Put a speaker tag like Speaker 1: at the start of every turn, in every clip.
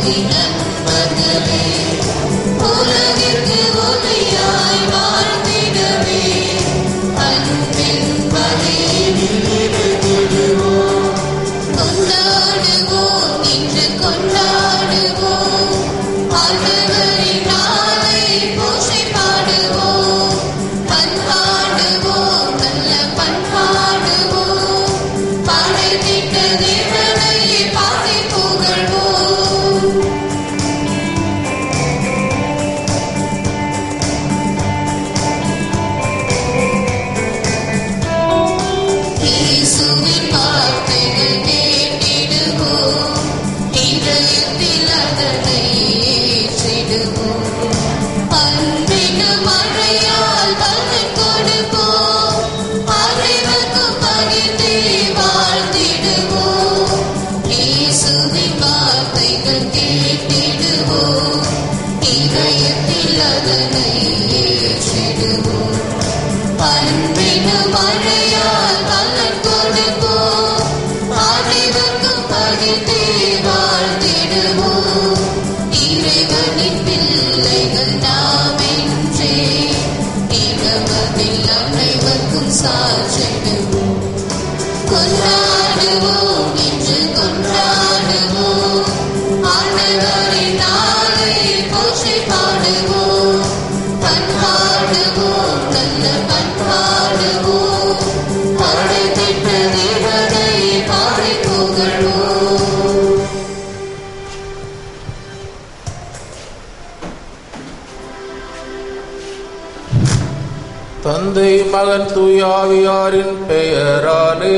Speaker 1: இயேசுவின் நண்பர்களே உலகிற்கு ஒளியாய் வாழ்ந்திடவே அன்பின் வழியில் கொண்டாடுவோம் இன்று கொண்டாடுவோம் ஆண்டவரின் நாளை போற்றி பாடுவோம் பண்பாடுவோம் நல்ல பண்பாடுவோம் படைத்திட்ட தேவனை பாடி புகழ்வோம் இயேசுவின் வார்த்தைகள் கேட்டிடுவோம் இதயத்தில் அதனை ஏற்றிடுவோம் அன்பின் மழையால் பலன் கொடுப்போம் அறிவுக்கும் பகிர்ந்தே வாழ்ந்திடுவோம் இயேசுவின் வார்த்தைகள் கேட்டிடுவோம் இதயத்தில் அதனை ஏற்றிடுவோம் அன்பின் மழையால் பலன் கொடுப்போம் அறிவுக்கும் பகிர்ந்தே வாழ்ந்திடுவோம் இறைவனின் பிள்ளைகள் நாம் என்றே இனவதில் அனைவருக்கும் சாற்றிடுவோம் கொண்டாடுவோம் இன்று கொண்டாடுவோம் ஆண்டவரின் நாளை போற்றி பாடுவோம் பண்பாடுவோம் நல்ல பண்பாடுவோம் படைத்திட்ட தேவனை பாடி புகழ்வோம்
Speaker 2: தந்தை மகன் தூயாவியாரின் பெயராலே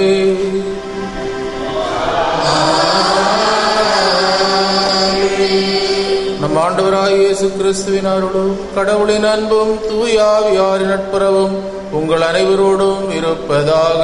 Speaker 2: நம் ஆண்டவராய் இயேசு கிறிஸ்துவின் அருளும் கடவுளின் அன்பும் தூயாவியாரின் நட்புறவும் உங்கள் அனைவரோடும் இருப்பதாக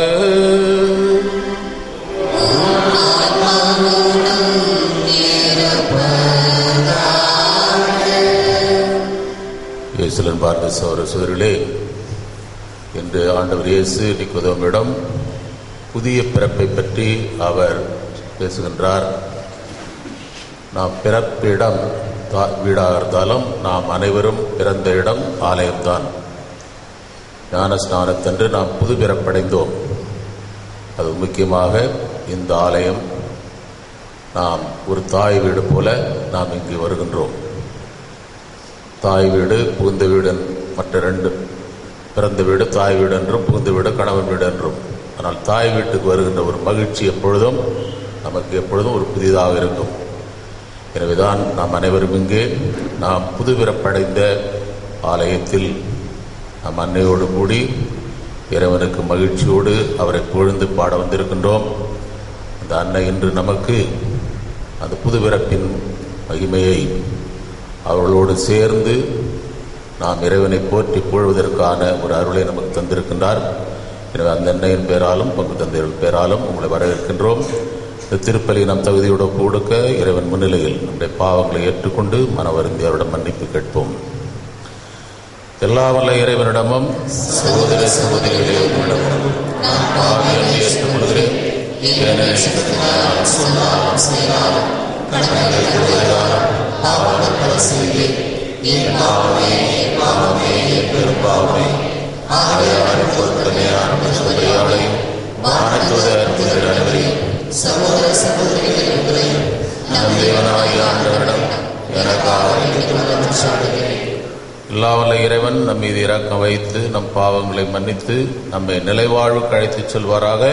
Speaker 2: இயேசுலன் பார்த்த சோர சோரிலே என்று ஆண்டவர் இயேசு நிக்கோதோமிடம் புதிய பிறப்பை பற்றி அவர் பேசுகின்றார் நாம் பிறப்பிடம் தா- வீடாக இருந்தாலும் நாம் அனைவரும் பிறந்த இடம் ஆலயம்தான் ஞான ஸ்நானத்தன்று நாம் புது பிறப்படைந்தோம் அது முக்கியமாக இந்த ஆலயம் நாம் ஒரு தாய் வீடு போல நாம் இங்கு வருகின்றோம் தாய் வீடு புகுந்த வீடு என்- மற்ற ரெண்டு பிறந்த வீடு தாய் வீடு என்றும் புகுந்த வீடு கணவன் வீடு என்றும் ஆனால் தாய் வீட்டுக்கு வருகின்ற ஒரு மகிழ்ச்சி எப்பொழுதும் நமக்கு எப்பொழுதும் ஒரு புதிதாக இருக்கும் எனவேதான் நாம் அனைவரும் இங்கே நாம் புதுபிறப்படைந்த ஆலயத்தில் நம் அன்னையோடு கூடி இறைவனுக்கு மகிழ்ச்சியோடு அவரை புகழ்ந்து பாட வந்திருக்கின்றோம் அந்த அன்னை இன்று நமக்கு அந்த புதுபிறப்பின் மகிமையை அவர்களோடு சேர்ந்து நாம் இறைவனை போற்றி புகழ்வதற்கான ஒரு அருளை நமக்கு தந்திருக்கின்றார் எனவே அந்த அன்னையின் பேராலும் பங்கு தந்தையர்கள் பேராலும் உங்களை வரவேற்கின்றோம் இந்த திருப்பலி நம் தகுதியோடு கொடுக்க இறைவன் முன்னிலையில் நம்முடைய பாவங்களை ஏற்றுக்கொண்டு மனவருந்தி அவரிடம் மன்னிப்பு கேட்போம் எல்லா வல்ல இறைவனிடமும் சகோதர சகோதரிகளே உங்களிடமும் நான் பாவியை ஏற்றுக்கொள்கிறேன் ஏனெனில் நான் சொன்னாலும் செய்தாலும் கடமைகளை விடுவதாலும் பாவங்கள் பல செய்தேன் என் பாவமே என் பாவமே என் பெரும் பாவமே ஆகையால் பொருட்களே ஆரம்பிச்சதையாளையும் வானத்தோதர் முதல் அனைவரையும்
Speaker 1: சகோதர சகோதரிகள் உங்களையும்
Speaker 2: நம் தேவனாகிய ஆண்டவரிடம் எனக்காக எல்லா வல்ல இறைவன் நம் மீது இரக்கம் வைத்து நம் பாவங்களை மன்னித்து நம்மை நிலைவாழ்வுக்கு அழைத்துச் செல்வாராக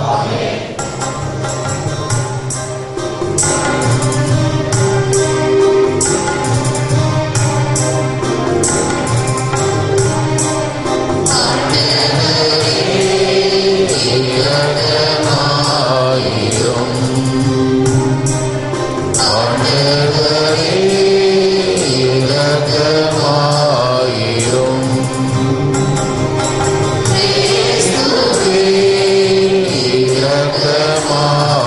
Speaker 2: ஆயிரம் ஆண்டவரே இரக்கமாயிரும் இயேசுவே இரக்கமாயிரும்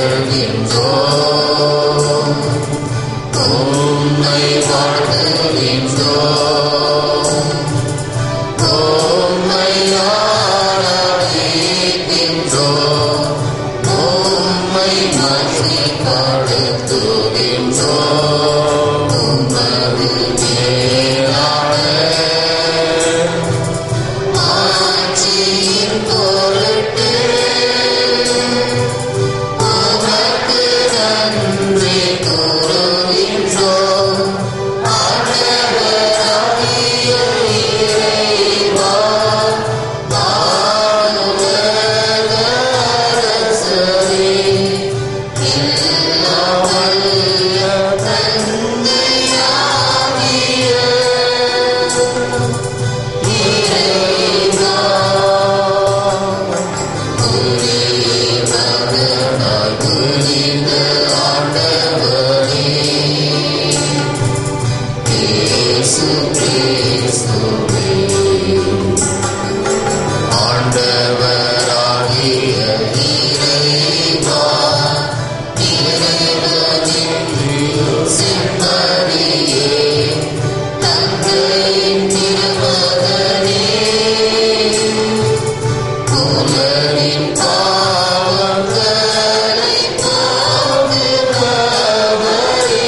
Speaker 1: புகழ்கின்றோம் உம்மை வாழ்த்துகின்றோம் உம்மை ஆராதிக்கின்றோம் உம்மை மகிமைப்படுத்துகின்றோம் உமது மேலான ஆட்சியின் பொருட்டு உமக்கு நன்றி கூறுகின்றோம் ஆண்டவராகிய இறைவா, வானுலக அரசரே, எல்லாம் வல்ல தந்தையாகிய இறைவா, மகனாய் புரிந்த ஆண்டவரே, இயேசு கிறிஸ்துவே, ஆண்டவராகிய இறைவா, இறைவனின் செம்மறியே, தந்தையின் திருமகனே, உலகின் பாவங்களை போக்குபவரே,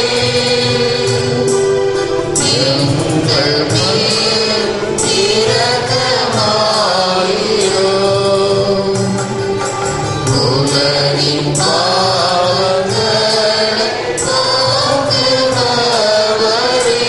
Speaker 1: எங்கள் மேல் இரக்கமாயிரும். உலகின் பாவங்களை போக்குபவரே,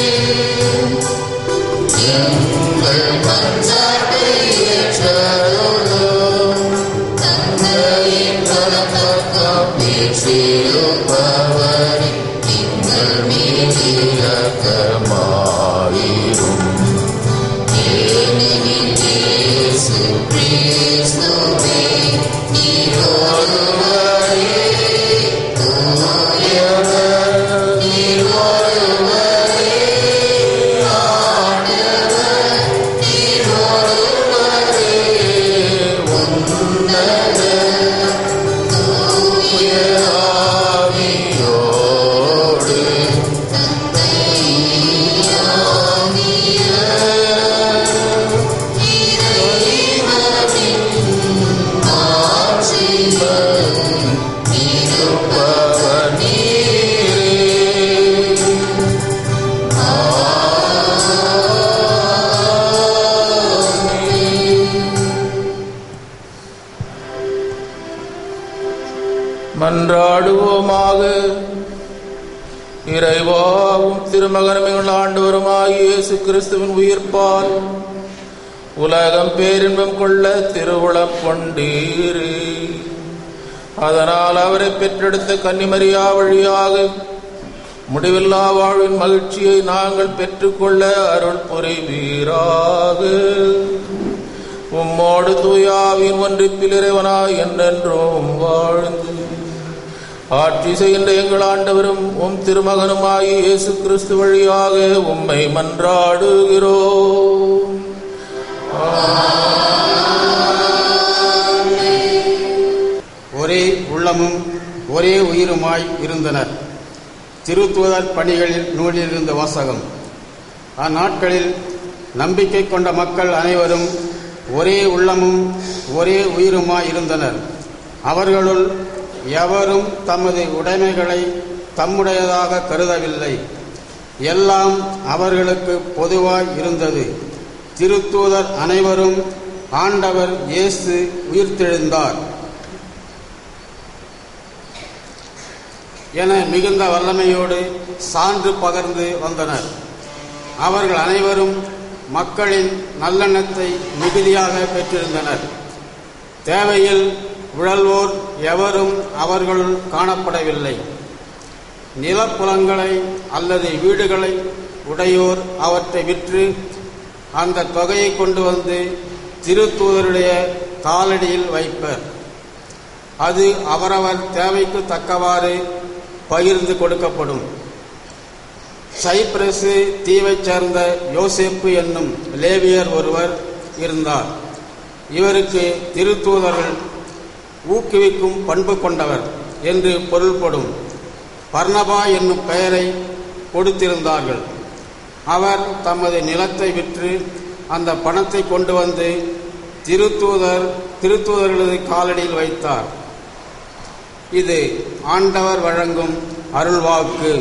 Speaker 1: எங்கள் மன்றாட்டை ஏற்றருளும். தந்தையின் வலப்பக்கம் வீற்றிருப்பவரே, எங்கள் மீது இரக்கமாயிரும். ஏனெனில் இயேசு கிறிஸ்துவே, நீர் ஒருவரே தூயவர், நீர் ஒருவரே ஆண்டவர், நீர் ஒருவரே உன்னத தூய ஆவியோடு இருப்பவர் நீரே
Speaker 2: மன்றாடுவோமாக இறைவாவும் திருமகனமிகள் ஆண்டவருமாய் இயேசு கிறிஸ்துவின் உயிர்ப்பால் உலகம் பேரின்பம் கொள்ள திருவுளம் கொண்டீரே அதனால் அவரை பெற்றெடுத்த கன்னிமரியா வழியாக முடிவில்லா வாழ்வின் மகிழ்ச்சியை நாங்கள் பெற்றுக்கொள்ள அருள் புரிவீராக உம்மோடு தூயாவின் ஒன்றிப்பில் இறைவனாய் என்றென்றும் வாழ்ந்து ஆட்சி செய்கின்ற எங்கள் ஆண்டவரும் உம் திருமகனுமாய் இயேசு கிறிஸ்து வழியாக உம்மை மன்றாடுகிறோம்
Speaker 3: ஒரே உள்ளமும் ஒரே உயிருமாய் இருந்தனர் திருத்துவதர் பணிகளில் நூலிலிருந்த வாசகம் அந்நாட்களில் நம்பிக்கை கொண்ட மக்கள் அனைவரும் ஒரே உள்ளமும் ஒரே உயிருமாய் இருந்தனர் அவர்களுள் எவரும் தமது உடைமைகளை தம்முடையதாக கருதவில்லை எல்லாம் அவர்களுக்கு பொதுவாய் இருந்தது திருத்தூதர் அனைவரும் ஆண்டவர் இயேசு உயிர்த்தெழுந்தார் என மிகுந்த வல்லமையோடு சான்று பகர்ந்து வந்தனர் அவர்கள் அனைவரும் மக்களின் நல்லெண்ணத்தை மிகுதியாக பெற்றிருந்தனர் தேவையில் உழல்வோர் எவரும் அவர்களுள் காணப்படவில்லை நிலப்புலங்களை அல்லது வீடுகளை உடையோர் அவற்றை விற்று அந்த தொகையை கொண்டு வந்து திருத்தூதருடைய காலடியில் வைப்பர் அது அவரவர் தேவைக்கு தக்கவாறு பகிர்ந்து கொடுக்கப்படும் சைப்ரசு தீவைச் சேர்ந்த யோசேப்பு என்னும் லேவியர் ஒருவர் இருந்தார் இவருக்கு திருத்தூதர்கள் ஊக்குவிக்கும் பண்பு கொண்டவர் என்று பொருள்படும் பர்ணபா என்னும் பெயரை கொடுத்திருந்தார்கள் அவர் தமது நிலத்தை விற்று அந்த பணத்தை கொண்டு வந்து திருத்தூதர் திருத்தூதர்களது காலடியில் வைத்தார் இது ஆண்டவர் வழங்கும் அருள்வாக்கு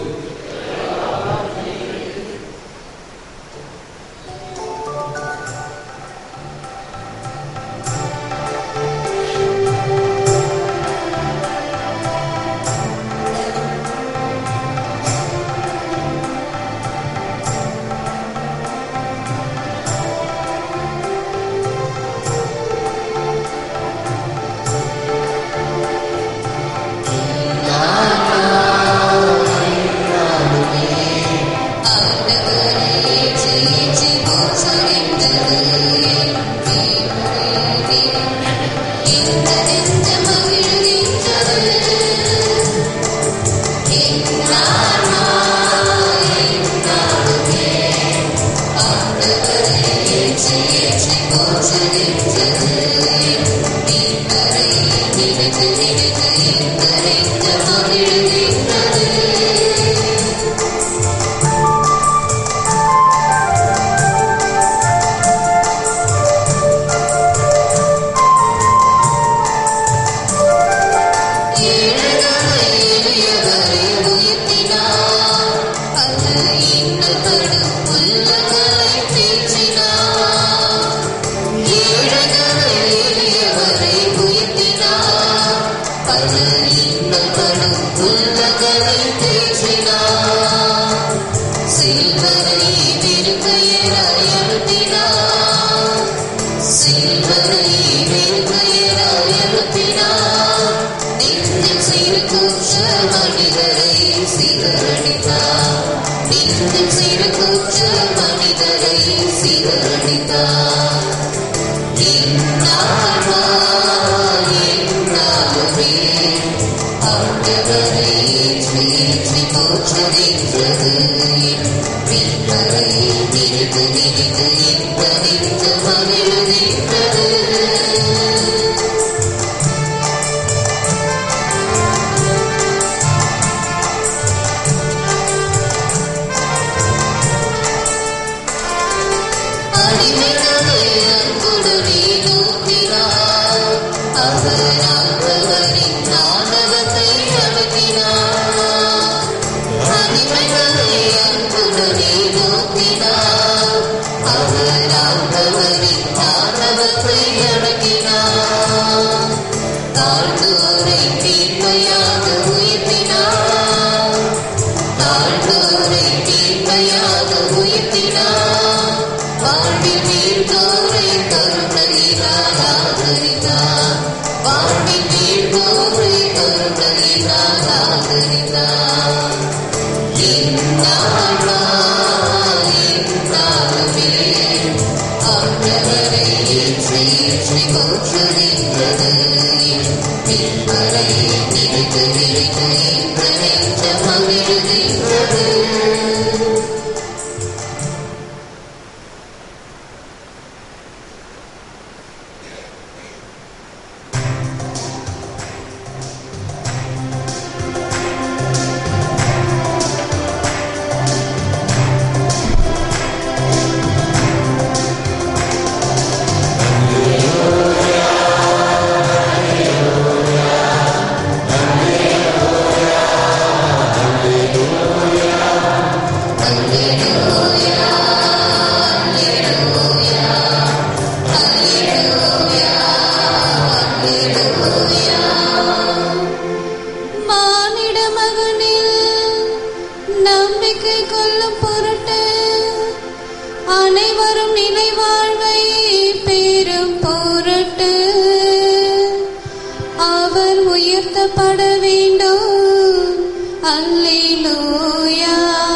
Speaker 4: மானிட மகனில் நம்பிக்கை கொள்ளும் பொருட்டு அனைவரும் நிலை வாழ்வை பெறும் பொருட்டு அவர் உயர்த்தப்பட வேண்டும் அல்லேலூயா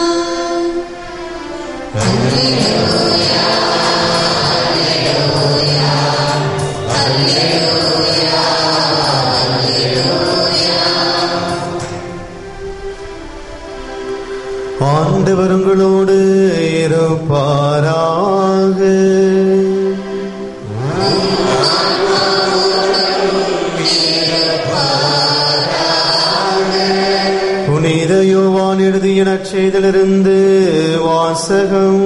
Speaker 1: ஆண்டவர் உங்களோடு இருப்பாராக எழுதிய நற்செய்திலிருந்து வாசகம்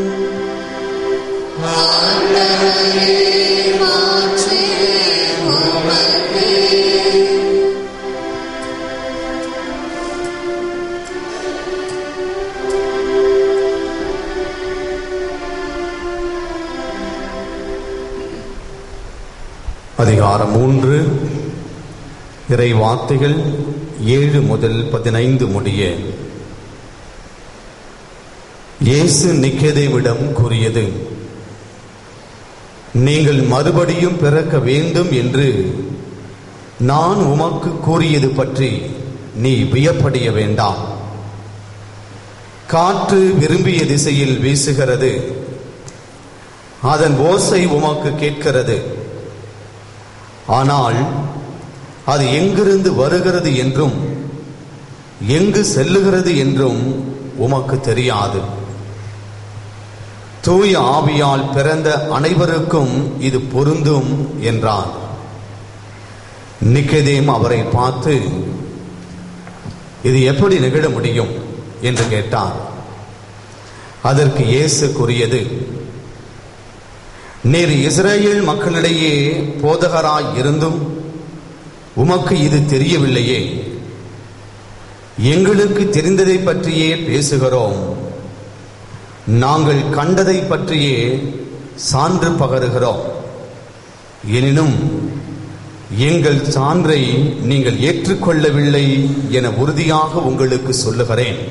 Speaker 1: அதிகாரம் மூன்று இறை வார்த்தைகள் ஏழு முதல் பதினைந்து முடிய இயேசு நிக்கதேவிடம் கூறியது நீங்கள் மறுபடியும் பிறக்க வேண்டும் என்று நான் உமக்கு கூறியது பற்றி நீ வியப்படைய வேண்டாம் காற்று விரும்பிய திசையில் வீசுகிறது அதன் ஓசை உமக்கு கேட்கிறது ஆனால் அது எங்கிருந்து வருகிறது என்றும் எங்கு செல்லுகிறது என்றும் உமக்கு தெரியாது தூய ஆவியால் பிறந்த அனைவருக்கும் இது பொருந்தும் என்றார் நிக்கதேம் அவரை பார்த்து இது எப்படி நிகழ முடியும் என்று கேட்டார் அதற்கு இயேசு கூறியது நீர் இஸ்ரேல் மக்களிடையே போதகராய் இருந்தும் உமக்கு இது தெரியவில்லையே எங்களுக்கு தெரிந்ததை பற்றியே பேசுகிறோம் நாங்கள் கண்டதை பற்றியே சான்று பகருகிறோம் எனினும் எங்கள் சான்றை நீங்கள் ஏற்றுக்கொள்ளவில்லை என உறுதியாக உங்களுக்கு சொல்லுகிறேன்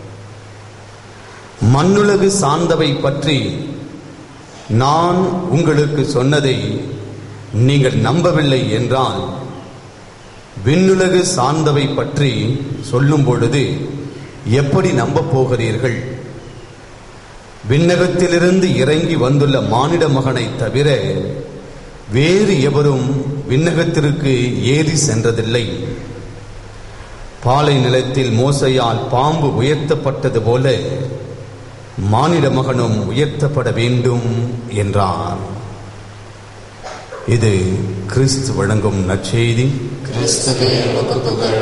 Speaker 1: மண்ணுலகு சார்ந்தவை பற்றி நான் உங்களுக்கு சொன்னதை நீங்கள் நம்பவில்லை என்றால் விண்ணுலகு சார்ந்தவை பற்றி சொல்லும் பொழுது எப்படி நம்பப் போகிறீர்கள் விண்ணகத்திலிருந்து இறங்கி வந்துள்ள மானிட மகனை தவிர வேறு எவரும் விண்ணகத்திற்கு ஏறி சென்றதில்லை பாலை நிலத்தில் மோசையால் பாம்பு உயர்த்தப்பட்டது போல மானிட மகனும் உயர்த்தப்பட வேண்டும் என்றார் இது கிறிஸ்து வழங்கும் நற்செய்தி
Speaker 5: கிறிஸ்துவே உமக்கு புகழ்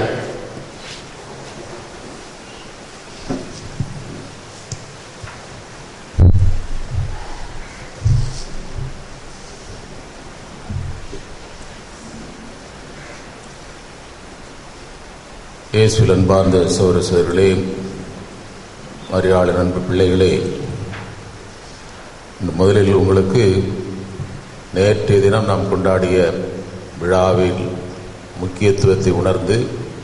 Speaker 2: இயேசுவில் அன்பார்ந்த சௌர சோர்களே மரியாளர் அன்பு பிள்ளைகளே இந்த முதலில் உங்களுக்கு நேற்றைய தினம் நாம் கொண்டாடிய விழாவில் முக்கியத்துவத்தை உணர்ந்து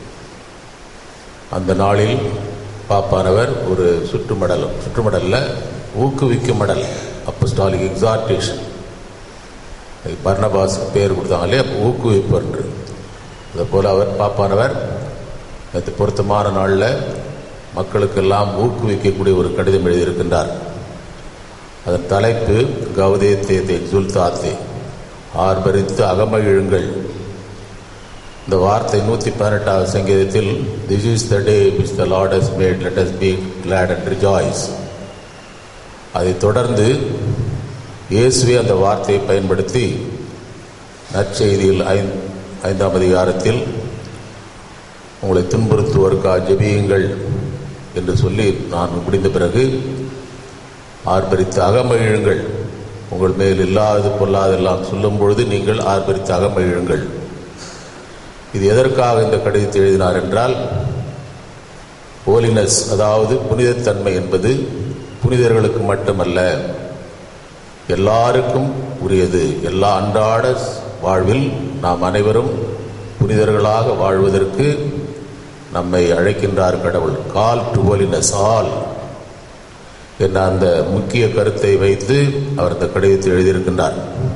Speaker 2: அந்த நாளில் பாப்பானவர் ஒரு சுற்றுமடல் சுற்றுமடல்ல ஊக்குவிக்கும் மடல் அப்போஸ்டாலிக் எக்ஸார்டேஷன் பர்ணபாஸுக்கு பேர் கொடுத்தாங்க இல்லையா ஊக்குவிப்பன்று அதே போல் அவர் பாப்பானவர் நேற்று பொருத்தமான நாளில் மக்களுக்கெல்லாம் ஊக்குவிக்கக்கூடிய ஒரு கடிதம் எழுதியிருக்கின்றார் அதன் தலைப்பு கௌதே தேதே ஜுல்தாத்தே ஆர்ப்பரித்து அகமகிழுங்கள் இந்த வார்த்தை நூற்றி பதினெட்டாவது சங்கீதத்தில் this is the day which the Lord has made let us be glad and rejoice அதைத் தொடர்ந்து இயேசுவே அந்த வார்த்தையை பயன்படுத்தி நற்செய்தியில் ஐந் ஐந்தாம் அதிகாரத்தில் உங்களை துன்புறுத்துவோருக்கா ஜெபியுங்கள் என்று சொல்லி நான் முடிந்த பிறகு ஆர்ப்பரித்து அகமகிழுங்கள் உங்கள் மேல் இல்லாதது பொல்லாதெல்லாம் சொல்லும் பொழுது நீங்கள் ஆர்ப்பரித்து அகமகிழுங்கள் இது எதற்காக இந்த கடிதத்தை எழுதினார் என்றால் ஹோலினஸ் அதாவது புனிதத்தன்மை என்பது புனிதர்களுக்கு மட்டுமல்ல எல்லாருக்கும் உரியது எல்லா அன்றாட வாழ்வில் நாம் அனைவரும் புனிதர்களாக வாழ்வதற்கு நம்மை அழைக்கின்றார் கடவுள் கால் டு ஹோலினஸ் ஆல் என்ற அந்த முக்கிய கருத்தை வைத்து அவர் இந்த கடிதத்தை எழுதியிருக்கின்றார்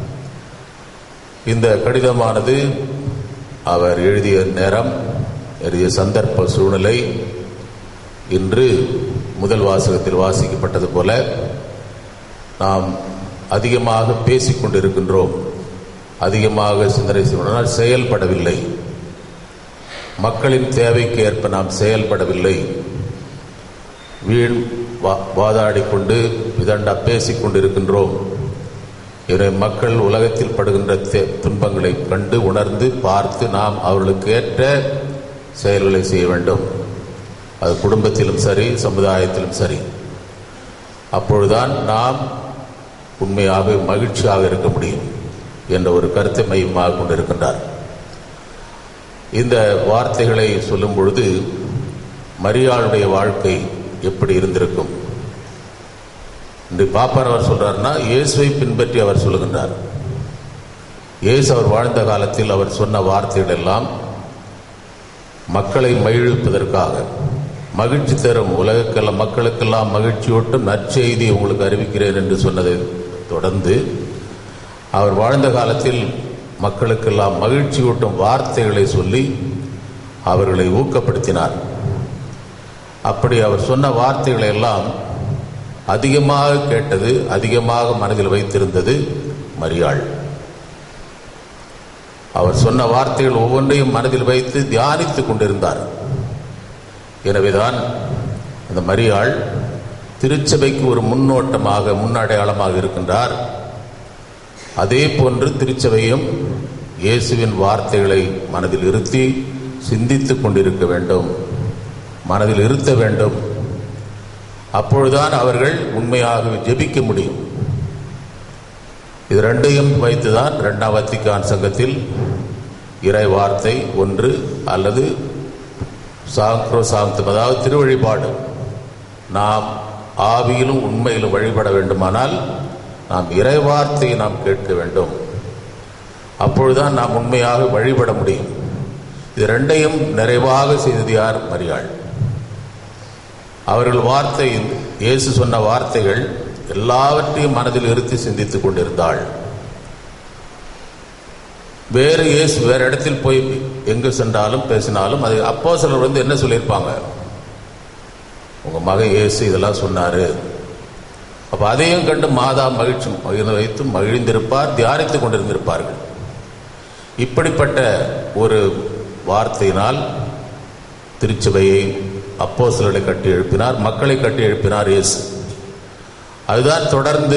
Speaker 2: இந்த கடிதமானது அவர் எழுதிய நேரம் எழுதிய சந்தர்ப்ப சூழ்நிலை இன்று முதல் வாசகத்தில் வாசிக்கப்பட்டது போல நாம் அதிகமாக பேசிக் கொண்டிருக்கின்றோம் அதிகமாக சிந்தனை செய்வதனால் செயல்படவில்லை மக்களின் தேவைக்கு ஏற்ப நாம் செயல்படவில்லை வீண் வா- வாதாடிக்கொண்டு விதண்டா பேசிக் கொண்டிருக்கின்றோம் இதை மக்கள் உலகத்தில் படுகின்ற தே- துன்பங்களை கண்டு உணர்ந்து பார்த்து நாம் அவர்களுக்கு ஏற்ற செயல்களை செய்ய வேண்டும் அது குடும்பத்திலும் சரி சமுதாயத்திலும் சரி அப்பொழுதுதான் நாம் உண்மையாக மகிழ்ச்சியாக இருக்க முடியும் என்ற ஒரு கருத்தை மையமாக கொண்டிருக்கின்றார் இந்த வார்த்தைகளை சொல்லும் பொழுது மரியாளுடைய வாழ்க்கை எப்படி இருந்திருக்கும் இன்று பாப்பார் அவர் சொல்றாருன்னா இயேசுவை பின்பற்றி அவர் சொல்லுகின்றார் இயேசு அவர் வாழ்ந்த காலத்தில் அவர் சொன்ன வார்த்தைகள் எல்லாம் மக்களை மகிழ்விப்பதற்காக மகிழ்ச்சி தரும் உலகக்கெல்லாம் மக்களுக்கெல்லாம் மகிழ்ச்சியூட்டும் நற்செய்தி உங்களுக்கு அறிவிக்கிறேன் என்று சொன்னதை தொடர்ந்து அவர் வாழ்ந்த காலத்தில் மக்களுக்கெல்லாம் மகிழ்ச்சியூட்டும் வார்த்தைகளை சொல்லி அவர்களை ஊக்கப்படுத்தினார் அப்படி அவர் சொன்ன வார்த்தைகளை எல்லாம் அதிகமாக கேட்டது அதிகமாக மனதில் வைத்திருந்தது மரியாள் அவர் சொன்ன வார்த்தைகள் ஒவ்வொன்றையும் மனதில் வைத்து தியானித்துக் கொண்டிருந்தார் எனவேதான் அந்த மரியாள் திருச்சபைக்கு ஒரு முன்னோட்டமாக முன்னடையாளமாக இருக்கின்றார் அதே போன்று திருச்சபையும் இயேசுவின் வார்த்தைகளை மனதில் இருத்தி சிந்தித்துக் கொண்டிருக்க வேண்டும் மனதில் இருத்த வேண்டும் அப்பொழுதுதான் அவர்கள் உண்மையாக ஜெபிக்க முடியும் இது ரெண்டையும் வைத்துதான் இரண்டாம் வத்திக்கான் சங்கத்தில் இறை வார்த்தை ஒன்று அல்லது சாங்க்ரோ சாந்தம் அதாவது திருவழிபாடு நாம் ஆவியிலும் உண்மையிலும் வழிபட வேண்டுமானால் நாம் இறை வார்த்தையை நாம் கேட்க வேண்டும் அப்பொழுதுதான் நாம் உண்மையாக வழிபட முடியும் இது ரெண்டையும் நிறைவாக செய்தது யார் மரியாள் அவர்கள் வார்த்தை இயேசு சொன்ன வார்த்தைகள் எல்லாவற்றையும் மனதில் இருத்தி சிந்தித்துக் கொண்டிருந்தாள் வேறு இயேசு வேற இடத்தில் போய் எங்கு சென்றாலும் பேசினாலும் அது அப்போ சிலர் வந்து என்ன சொல்லியிருப்பாங்க உங்க மகன் இயேசு இதெல்லாம் சொன்னாரு அப்ப அதையும் கண்டு மாதா மகிழ்ச்சி மகிழ்ந்து வைத்து மகிழ்ந்திருப்பார் தியானித்துக் கொண்டிருந்திருப்பார்கள் இப்படிப்பட்ட ஒரு வார்த்தையினால் திருச்சபையை அப்போ சிலரை கட்டி எழுப்பினார் மக்களை கட்டி எழுப்பினார் இயேசு அதுதான் தொடர்ந்து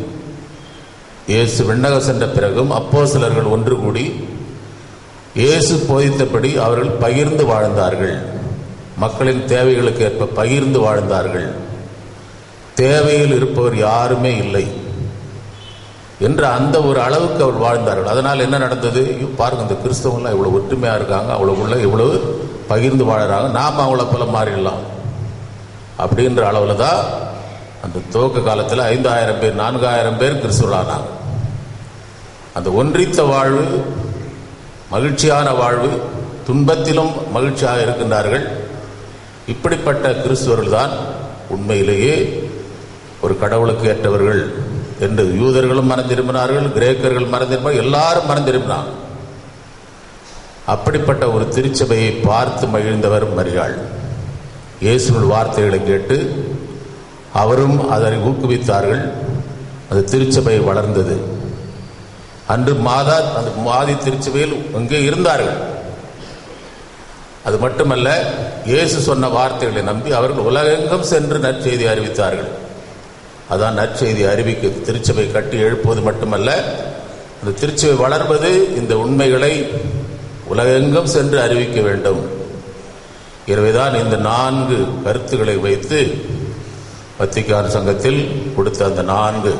Speaker 2: இயேசு விண்ணகம் சென்ற பிறகும் அப்போ சிலர்கள் ஒன்று கூடி இயேசு போதித்தபடி அவர்கள் பகிர்ந்து வாழ்ந்தார்கள் மக்களின் தேவைகளுக்கு ஏற்ப பகிர்ந்து வாழ்ந்தார்கள் தேவையில் இருப்பவர் யாருமே இல்லை என்ற அந்த ஒரு அளவுக்கு அவர் வாழ்ந்தார்கள் அதனால் என்ன நடந்தது ஐயோ, பாருங்க இந்த கிறிஸ்தவங்களாம் இவ்வளவு ஒற்றுமையா இருக்காங்க அவ்வளவுக்குள்ள இவ்வளவு பகிர்ந்து வாழறாங்க நாம் அவங்கள போல மாறிடலாம் அப்படின்ற அளவுல தான் அந்த துவக்க காலத்தில் ஐந்தாயிரம் பேர் நான்காயிரம் பேர் கிறிஸ்துவர்களானாங்க அந்த ஒன்றித்த வாழ்வு மகிழ்ச்சியான வாழ்வு துன்பத்திலும் மகிழ்ச்சியாக இருக்கின்றார்கள் இப்படிப்பட்ட கிறிஸ்துவர்கள் தான் உண்மையிலேயே ஒரு கடவுளுக்கு ஏற்றவர்கள் என்று யூதர்களும் மறந்திரும்பினார்கள் கிரேக்கர்கள் மறந்திருப்பார்கள் எல்லாரும் மறந்திருப்பினாங்க அப்படிப்பட்ட ஒரு திருச்சபையை பார்த்து மகிழ்ந்தவர் மரியாள் இயேசுவின் வார்த்தைகளை கேட்டு அவரும் அதனை ஊக்குவித்தார்கள் அந்த திருச்சபை வளர்ந்தது அன்று மாதா அந்த மாதி திருச்சபையில் அங்கே இருந்தார்கள் அது மட்டுமல்ல இயேசு சொன்ன வார்த்தைகளை நம்பி அவர்கள் உலகெங்கும் சென்று நற்செய்தி அறிவித்தார்கள் அதான் நற்செய்தி அறிவிக்க திருச்சபை கட்டி எழுப்புவது மட்டுமல்ல அந்த திருச்சபை வளர்வது இந்த உண்மைகளை உலகெங்கும் சென்று அறிவிக்க வேண்டும் எனவேதான் இந்த நான்கு கருத்துக்களை வைத்து வத்திக்கான் சங்கத்தில் கொடுத்த அந்த நான்கு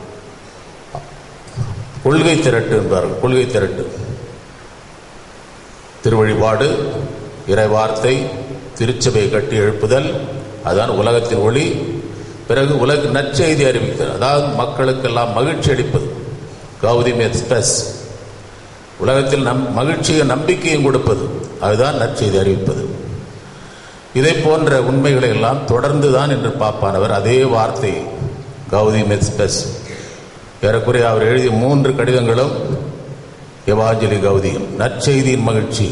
Speaker 2: கொள்கை திரட்டு என்பார்கள் கொள்கை திரட்டு திருவழிபாடு இறைவார்த்தை திருச்சபையை கட்டி எழுப்புதல் அதான் உலகத்தின் ஒளி பிறகு உலக நற்செய்தி அறிவித்தல் அதாவது மக்களுக்கெல்லாம் மகிழ்ச்சி அளிப்பது கௌதம் எக்ஸ்பிரஸ் உலகத்தில் நம் மகிழ்ச்சியை நம்பிக்கையும் கொடுப்பது அதுதான் நற்செய்தி அறிவிப்பது இதை போன்ற உண்மைகளை எல்லாம் தொடர்ந்து தான் என்று பாப்பானவர் அதே வார்த்தை கௌதம் எக்ஸ்பிரஸ் ஏறக்குறைய அவர் எழுதிய மூன்று கடிதங்களும் எவாஞ்சலி கௌதியம் நற்செய்தியின் மகிழ்ச்சி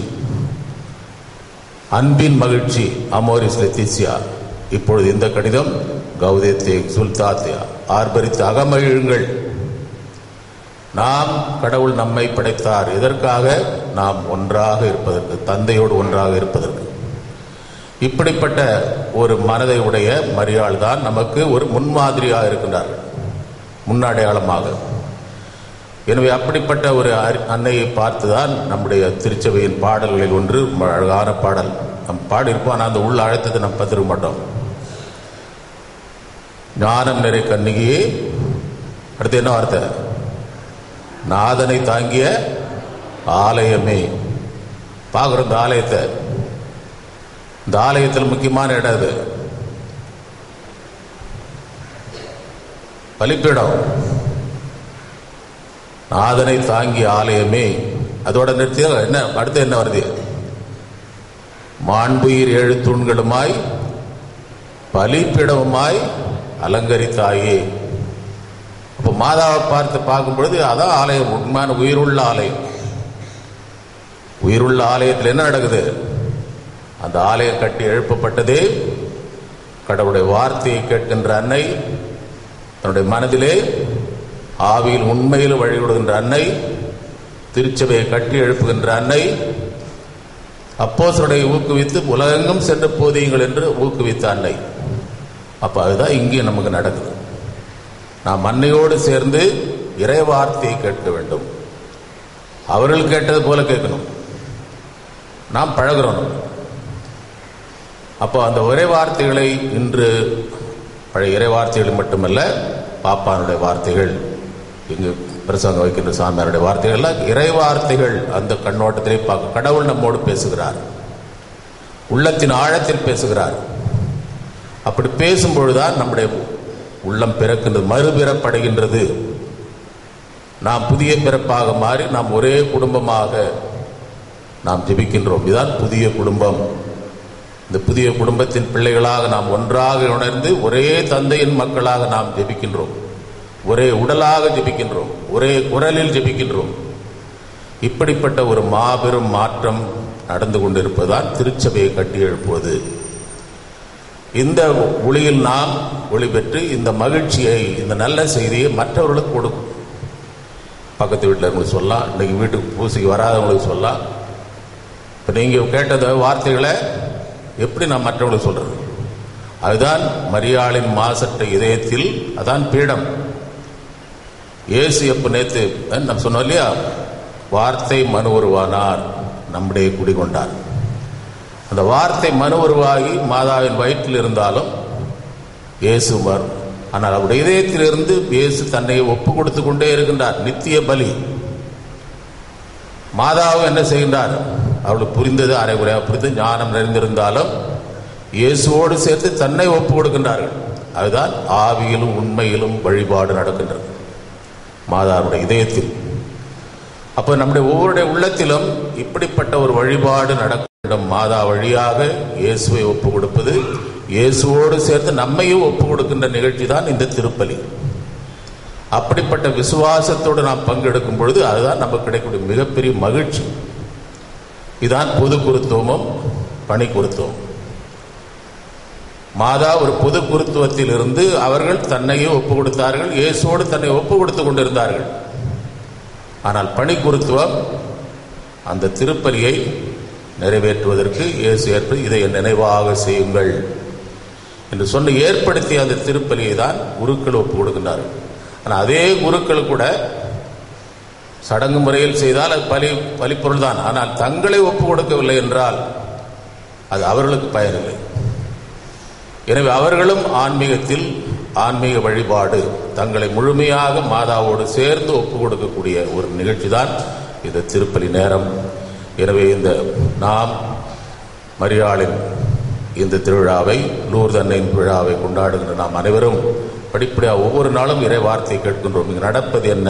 Speaker 2: அன்பின் மகிழ்ச்சி அமோரிஸ் லெத்திசியா இப்பொழுது இந்த கடிதம் கௌதேத்தே சுல்தாத்தியா ஆர்ப்பரித்து அகமகிழுங்கள் நாம் கடவுள் நம்மை படைத்தார் எதற்காக நாம் ஒன்றாக இருப்பதற்கு தந்தையோடு ஒன்றாக இருப்பதற்கு இப்படிப்பட்ட ஒரு மனதை உடைய மரியாள் தான் நமக்கு ஒரு முன்மாதிரியாக இருக்கின்றார்கள் முன்னடையாளமாக எனவே அப்படிப்பட்ட ஒரு அரி- அன்னையை பார்த்துதான் நம்முடைய திருச்சபையின் பாடல்களில் ஒன்று அழகான பாடல் நம்ம பாடி இருப்போம் ஆனால் அந்த உள்ள அழுத்தத்தை நம்ம பார்த்துருக்க மாட்டோம் ஞானம் நிறை கண்ணிகையே அடுத்து என்ன வார்த்தை நாதனை தாங்கிய ஆலயமே பார்க்குறோம் இந்த ஆலயத்தை இந்த ஆலயத்தில் முக்கியமான இடம் இது பலிப்பீடம் நாதனை தாங்கிய ஆலயமே அதோட நிறுத்திய என்ன அடுத்து என்ன வருது மாண்புயிர் ஏழு தூண்களுமாய் பலிப்பிடவுமாய் அலங்கரித்தாயே அப்போ மாதாவை பார்த்து பார்க்கும் பொழுது அதான் ஆலயம் உண்மையான உயிருள்ள ஆலயம் உயிருள்ள ஆலயத்தில் என்ன நடக்குது அந்த ஆலயம் கட்டி எழுப்பப்பட்டதே கடவுளுடைய வார்த்தையை கேட்கின்ற அன்னை தன்னுடைய மனதிலே ஆவியில் உண்மையில் வழிவிடுகின்ற அன்னை திருச்சபையை கட்டி எழுப்புகின்ற அன்னை அப்போசருடைய ஊக்குவித்து உலகெங்கும் சென்று போதியுங்கள் என்று ஊக்குவித்த அன்னை அப்ப அதுதான் இங்கே நமக்கு நடக்குது நாம் அன்னையோடு சேர்ந்து இறை வார்த்தையை கேட்க வேண்டும் அவர்கள் கேட்டது போல கேட்கணும் நாம் பழகிறோம் அப்போ அந்த ஒரே வார்த்தைகளை இன்று பழைய இறை வார்த்தைகள் மட்டுமல்ல பாப்பானுடைய வார்த்தைகள் இங்கு பிரசங்கம் வைக்கின்ற சாமியாருடைய வார்த்தைகள் எல்லாம் இறை வார்த்தைகள் அந்த கண்ணோட்டத்திலே பார்க்க கடவுள் நம்மோடு பேசுகிறார் உள்ளத்தின் ஆழத்தில் பேசுகிறார் அப்படி பேசும்பொழுதுதான் நம்முடைய உள்ளம் பிறக்கின்றது மறுபிறப்படைகின்றது நாம் புதிய பிறப்பாக மாறி நாம் ஒரே குடும்பமாக நாம் ஜெபிக்கின்றோம் இதுதான் புதிய குடும்பம் இந்த புதிய குடும்பத்தின் பிள்ளைகளாக நாம் ஒன்றாக உணர்ந்து ஒரே தந்தையின் மக்களாக நாம் ஜெபிக்கின்றோம் ஒரே உடலாக ஜெபிக்கின்றோம் ஒரே குரலில் ஜெபிக்கின்றோம் இப்படிப்பட்ட ஒரு மாபெரும் மாற்றம் நடந்து கொண்டிருப்பதால் திருச்சபையை கட்டி எழுப்புவது இந்த ஒளியில் நாம் ஒளி பெற்று இந்த மகிழ்ச்சியை இந்த நல்ல செய்தியை மற்றவர்களுக்கு கொடுக்கும் பக்கத்து வீட்டில் இருக்கவங்களுக்கு சொல்லலாம் இன்னைக்கு வீட்டுக்கு பூசைக்கு வராதவங்களுக்கு சொல்லலாம் இப்போ நீங்கள் கேட்டத வார்த்தைகளை எப்படி நான் மற்றவங்களுக்கு சொல்றது அதுதான் மரியாளின் மாசற்ற இதயத்தில் அதான் பீடம் இயேசு எப்போ நேத்து அஹ், நம்ம சொன்னோம் இல்லையா வார்த்தை மனு உருவானார் நம்முடைய குடிகொண்டார் அந்த வார்த்தை மனு உருவாகி மாதாவின் வயிற்றில் இருந்தாலும் இயேசு வரும் ஆனால் அவருடைய இதயத்திலிருந்து இயேசு தன்னை ஒப்பு கொடுத்து கொண்டே இருக்கின்றார் நித்திய பலி மாதாவும் என்ன செய்கின்றார் அவளுக்கு புரிந்தது அரைகுறையாக புரிந்து ஞானம் நிறைந்திருந்தாலும் இயேசுவோடு சேர்த்து தன்னை ஒப்பு கொடுக்கின்றார்கள் அதுதான் ஆவியிலும் உண்மையிலும் வழிபாடு நடக்கின்றது மாதாவுடைய இதயத்தில் அப்போ நம்முடைய ஒவ்வொருடைய உள்ளத்திலும் இப்படிப்பட்ட ஒரு வழிபாடு நடக்க வேண்டும் மாதா வழியாக இயேசுவை ஒப்பு கொடுப்பது இயேசுவோடு சேர்த்து நம்மையும் ஒப்பு கொடுக்கின்ற நிகழ்ச்சி தான் இந்த திருப்பலி அப்படிப்பட்ட விசுவாசத்தோடு நாம் பங்கெடுக்கும் பொழுது அதுதான் நமக்கு கிடைக்கக்கூடிய மிகப்பெரிய மகிழ்ச்சி இதான் பொது குருத்துவமும் பணி குருத்துவம் மாதா ஒரு பொது குருத்துவத்தில் இருந்து அவர்கள் தன்னையே ஒப்பு கொடுத்தார்கள் இயேசுவோடு தன்னை ஒப்பு கொடுத்து கொண்டிருந்தார்கள் ஆனால் பணி குருத்துவம் அந்த திருப்பலியை நிறைவேற்றுவதற்கு இயேசு ஏற்ப இதை என் நினைவாக செய்யுங்கள் என்று சொன்ன ஏற்படுத்திய அந்த திருப்பலியை தான் குருக்கள் ஒப்பு கொடுக்கின்றார்கள் ஆனால் அதே குருக்கள் கூட சடங்கு முறையில் செய்தால் அது பலி பலிப்பொருள் தான் ஆனால் தங்களை ஒப்பு கொடுக்கவில்லை என்றால் அது அவர்களுக்கு பயனில்லை எனவே அவர்களும் ஆன்மீகத்தில் ஆன்மீக வழிபாடு தங்களை முழுமையாக மாதாவோடு சேர்ந்து ஒப்பு கொடுக்கக்கூடிய ஒரு நிகழ்ச்சி தான் இந்த திருப்பலி நேரம் எனவே இந்த நாம் மரியாளின் இந்த திருவிழாவை லூர்து அன்னையின் விழாவை கொண்டாடுகின்ற நாம் அனைவரும் படிப்படியாக ஒவ்வொரு நாளும் இறை வார்த்தை கேட்கின்றோம் இங்கு நடப்பது என்ன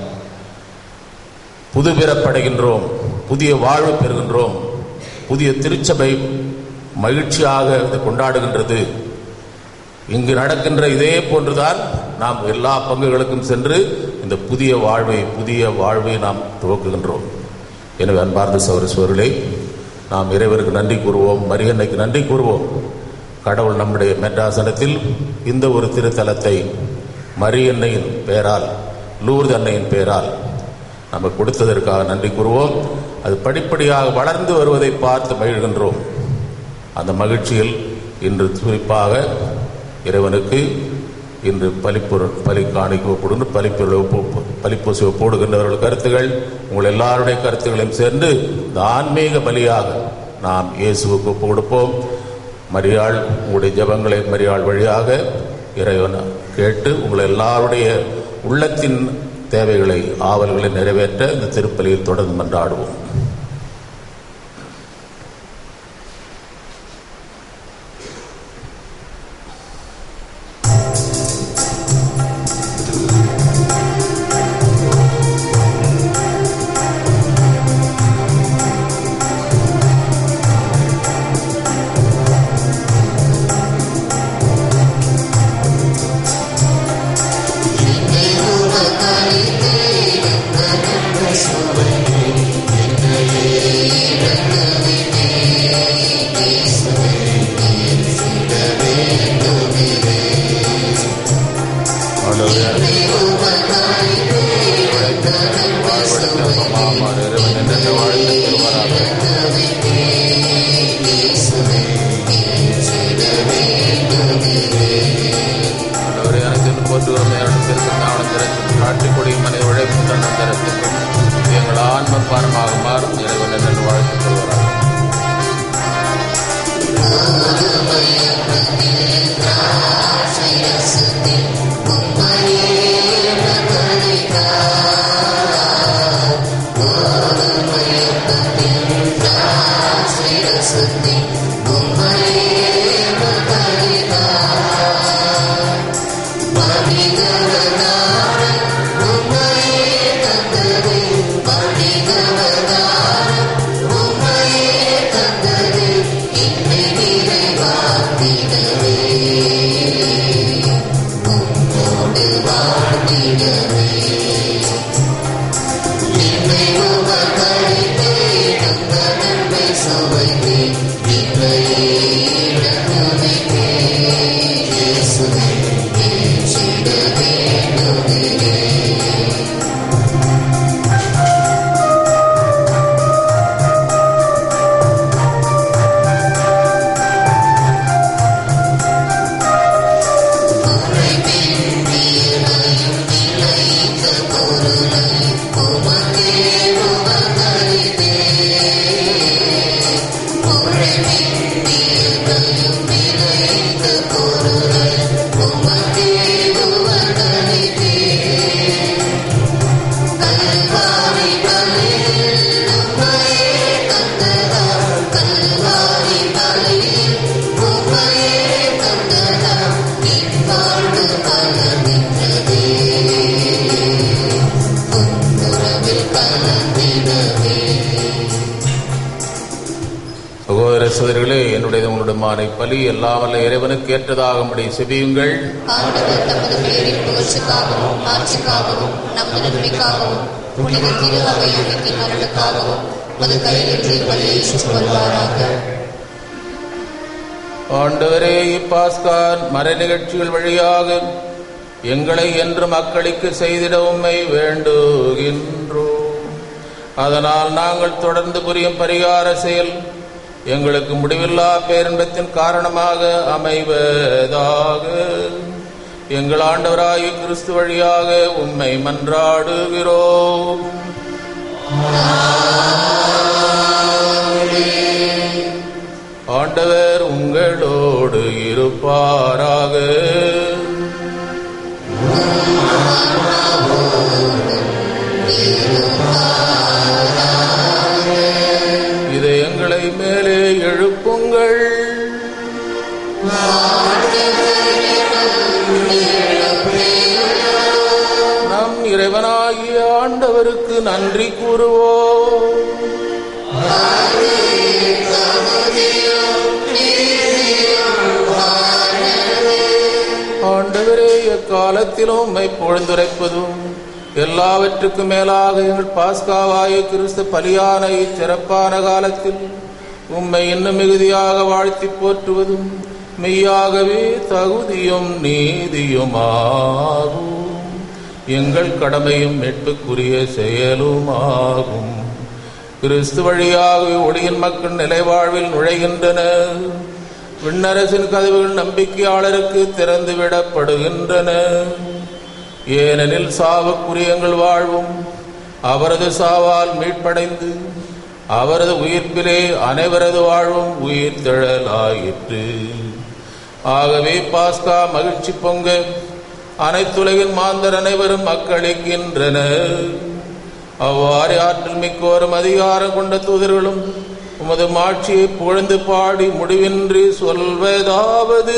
Speaker 2: புது பிறப்படைகின்றோம் புதிய வாழ்வு பெறுகின்றோம் புதிய திருச்சபை மகிழ்ச்சியாக இதை கொண்டாடுகின்றது இங்கு நடக்கின்ற இதே போன்றுதான் நாம் எல்லா பங்குகளுக்கும் சென்று இந்த புதிய வாழ்வை புதிய வாழ்வை நாம் துவக்குகின்றோம் எனவே அன்பார்ந்த சௌரஸ்வர்களே நாம் இறைவருக்கு நன்றி கூறுவோம் மரியன்னைக்கு நன்றி கூறுவோம் கடவுள் நம்முடைய மெட்ராசனத்தில் இந்த ஒரு திருத்தலத்தை மரியன்னையின் பெயரால் லூர்து அன்னையின் பெயரால் நமக்கு கொடுத்ததற்காக நன்றி கூறுவோம் அது படிப்படியாக வளர்ந்து வருவதை பார்த்து மகிழ்கின்றோம் அந்த மகிழ்ச்சியில் இன்று குறிப்பாக இறைவனுக்கு இன்று பலிப்பொருள் பலி காணிக்க கொடுத்து பலிப்பொருள் ஒப்பு பலிப்பூசி போடுகின்றவர்கள் கருத்துகள் உங்கள் எல்லாருடைய கருத்துக்களையும் சேர்ந்து இந்த ஆன்மீக பலியாக நாம் இயேசுவுக்கு ஒப்பு கொடுப்போம் மரியாள் உங்களுடைய ஜெபங்களை மரியாள் வழியாக இறைவன் கேட்டு உங்கள் எல்லாருடைய உள்ளத்தின் தேவைகளை ஆவல்களை நிறைவேற்ற இந்த திருப்பலியில் தொடர்ந்து மன்றாடுவோம் எங்கள் ஆன்ம பாரமாக மாறும் இறைவன் என்று வாழ்த்து கொள்கிறார் சகோதர சகோதரிகளே என்னுடைய உங்களுடைய பலி எல்லாம் வல்ல இறைவனுக்கு ஏற்றதாகும்படி செபியுங்கள்
Speaker 6: ஆண்டவர் தமது பெயரின் புகழ்ச்சிக்காகவும் மாட்சிக்காகவும் நமது நன்மைக்காகவும் புனித திரு அவை அனைத்தின் நலனுக்காகவும் மது கையிலிருந்து பலியை வருவாராக
Speaker 2: ஆண்டவரே இப்பாஸ்கான் மர நிகழ்ச்சிகள் வழியாக எங்களை என்று மக்களுக்கு செய்திட உம்மை வேண்டுகின்றோம் அதனால் நாங்கள் தொடர்ந்து புரியும் பரிகார செயல் எங்களுக்கு முடிவில்லா பேரின்பத்தின் காரணமாக அமைவதாக எங்கள் ஆண்டவராய கிறிஸ்து வழியாக உம்மை மன்றாடுகிறோம் ஆண்டவர் உங்களோடு இருப்பாராக இதை எங்களை மேலே எழுப்புங்கள் நம் இறைவனாகிய ஆண்டவருக்கு நன்றி கூறுவோம் ஆண்டவரே எக்காலத்திலும் உம்மை பொழுதுரைப்பதும் எல்லாவற்றுக்கும் மேலாக எங்கள் பாஸ்காவாய கிறிஸ்து பலியான இச்சிறப்பான காலத்தில் உம்மை இன்னும் மிகுதியாக வாழ்த்தி போற்றுவதும் மெய்யாகவே தகுதியும் நீதியுமாகும் எங்கள் கடமையும் மீட்புக்குரிய செயலுமாகும் கிறிஸ்து வழியாக ஒளியின் மக்கள் நிலைவாழ்வில் நுழைகின்றனர் விண்ணரசின் கதவுகள் நம்பிக்கையாளருக்கு திறந்து விடப்படுகின்றன ஏனெனில் சாவுக்குரிய எங்கள் வாழ்வும் அவரது சாவால் மீட்படைந்து அவரது உயிர்ப்பிலே அனைவரது வாழ்வும் உயிர் திழலாயிற்று ஆகவே பாஸ்கா மகிழ்ச்சி பொங்க அனைத்துலகின் மாந்தர் அனைவரும் மக்களிக்கின்றனர் அவ்வாறு ஆற்றல் மிக்கோரும் அதிகாரம் கொண்ட தூதர்களும் உமது மாட்சியை புகழ்ந்து பாடி முடிவின்றி சொல்வதாவது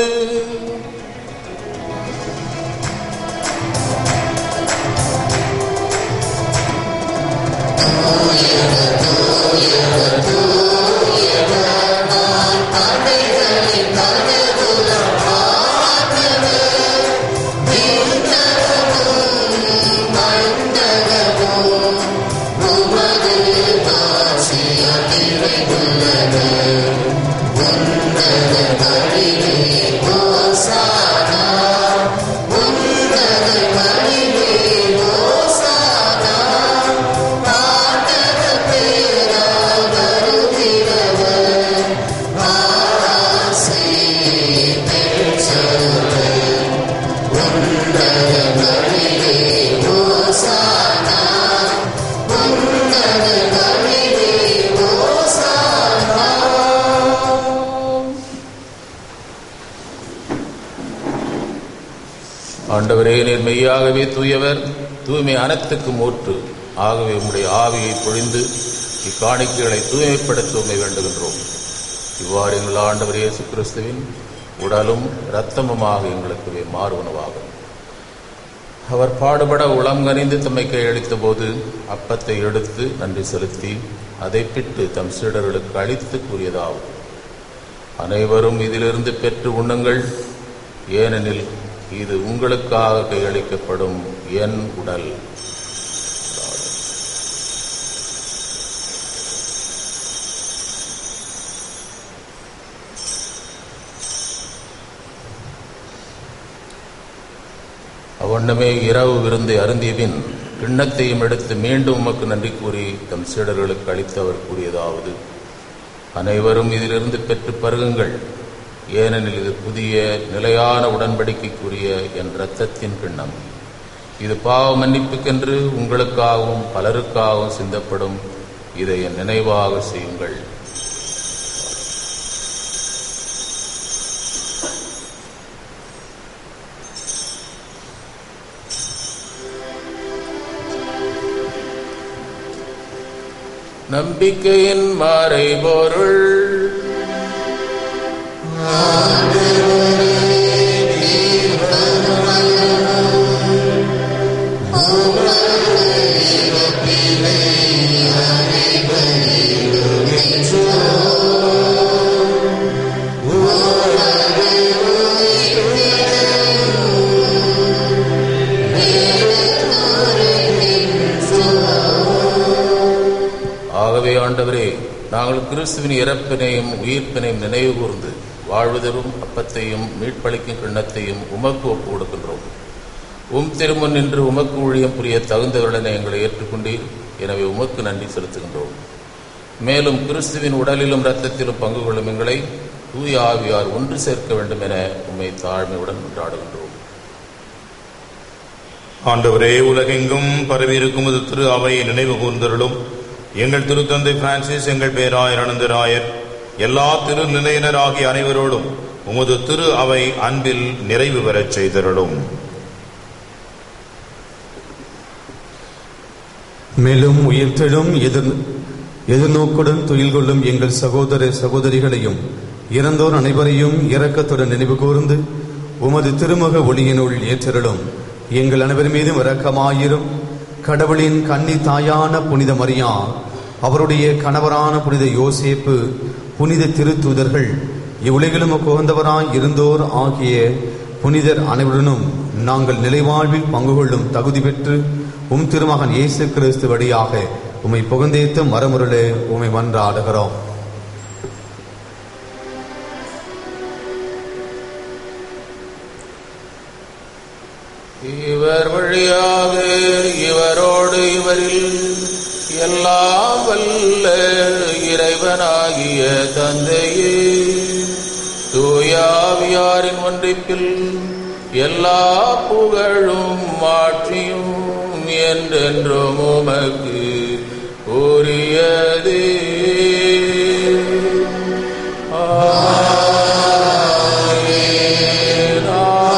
Speaker 2: ஆண்டவரே நீர் மெய்யாகவே தூயவர் தூய்மை அனைத்துக்கும் ஊற்று ஆகவே உம்முடைய ஆவியை பொழிந்து இக்காணிக்கைகளை தூய்மைப்படுத்த உண்மை வேண்டுகின்றோம் இவ்வாறு எங்கள் ஆண்டவர் இயேசு கிறிஸ்துவின் உடலும் இரத்தமுமாக எங்களுக்கு மாறு உணவாகும் அவர் பாடுபட உளங்கனிந்து தம்மை கையளித்த போது அப்பத்தை எடுத்து நன்றி செலுத்தி அதை பிட்டு தம் சீடர்களுக்கு அளித்து கூறியதாகும் அனைவரும் இதிலிருந்து பெற்று உண்ணுங்கள் ஏனெனில் இது உங்களுக்காக கையளிக்கப்படும் என் உடல் அவ்வண்ணமே இரவு விருந்தை அருந்தியபின் கிண்ணத்தையும் எடுத்து மீண்டும் உமக்கு நன்றி கூறி தம் சீடர்களுக்கு அளித்து அவர் கூறியதாவது அனைவரும் இதிலிருந்து பெற்று பருகுங்கள் ஏனெனில் இது புதிய நிலையான உடன்படிக்கைக்குரிய என் இரத்தத்தின் கிண்ணம் இது பாவ மன்னிப்புக்கென்று உங்களுக்காகவும் பலருக்காகவும் சிந்தப்படும் இதை என் நினைவாக செய்யுங்கள் நம்பிக்கையின் மறைபொருள் ஆகவே ஆண்டவரே நாங்கள் கிறிஸ்துவின் இறப்பினையும் உயிர்ப்பினையும் நினைவு கூர்ந்து வாழ்வதரும் அப்பத்தையும் மீட்பளிக்கும் கிண்ணத்தையும் உமக்கு ஒப்பு கொடுக்கின்றோம் உம் திருமுன் நின்று உமக்கு ஊழியம் புரிய தகுந்தவர்களை எங்களை ஏற்றுக்கொண்டீர் எனவே உமக்கு நன்றி செலுத்துகின்றோம் மேலும் கிறிஸ்துவின் உடலிலும் இரத்தத்திலும் பங்கு கொள்ளும் எங்களை தூய ஆவியார் ஒன்று சேர்க்க வேண்டும் என உம்மை தாழ்மையுடன் கொண்டாடுகின்றோம்
Speaker 7: ஆண்டவரே உலகெங்கும் பரவியிருக்கும் இது திரு அவையை நினைவு கூர்ந்தருளும் எங்கள் திருத்தந்தை பிரான்சிஸ் எங்கள் பேராயர் அனந்தராயர் எல்லா திருநிலையினர் ஆகிய அனைவரோடும் உமது திரு அவை அன்பில் நிறைவு பெறச் செய்தருளும்
Speaker 1: மேலும் உயிர்த்தெழும் எதிர் எதிர்நோக்குடன் துயில் கொள்ளும் எங்கள் சகோதர சகோதரிகளையும் இறந்தோர் அனைவரையும் இரக்கத்துடன் நினைவு கூர்ந்து உமது திருமுக ஒளியினுள் ஏற்றருளும் எங்கள் அனைவர் மீதும் இரக்கமாயிரும் கடவுளின் கன்னி தாயான புனித மரியா அவருடைய கணவரான புனித யோசேப்பு புனித திருத்தூதர்கள் இவ்வுலகிலும் உகந்தவராய் இருந்தோர் ஆகிய புனிதர் அனைவருடனும் நாங்கள் நிலைவாழ்வில் பங்கு கொள்ளும் தகுதி பெற்று உம் திருமகன் இயேசு கிறிஸ்து வழியாக உம்மை புகழ்ந்தேத்து மரமுருளே உம்மை மன்றாடுகிறோம்
Speaker 2: இவர் வழியாக இவரோடு இவரில் எல்லாம் வல்ல இறைவனாகிய தந்தையே தூயாவியாரின் ஒன்றிப்பில் எல்லா புகழும் மாற்றியும் என்றென்றும் உமக்கு உரியதே ஆமென்,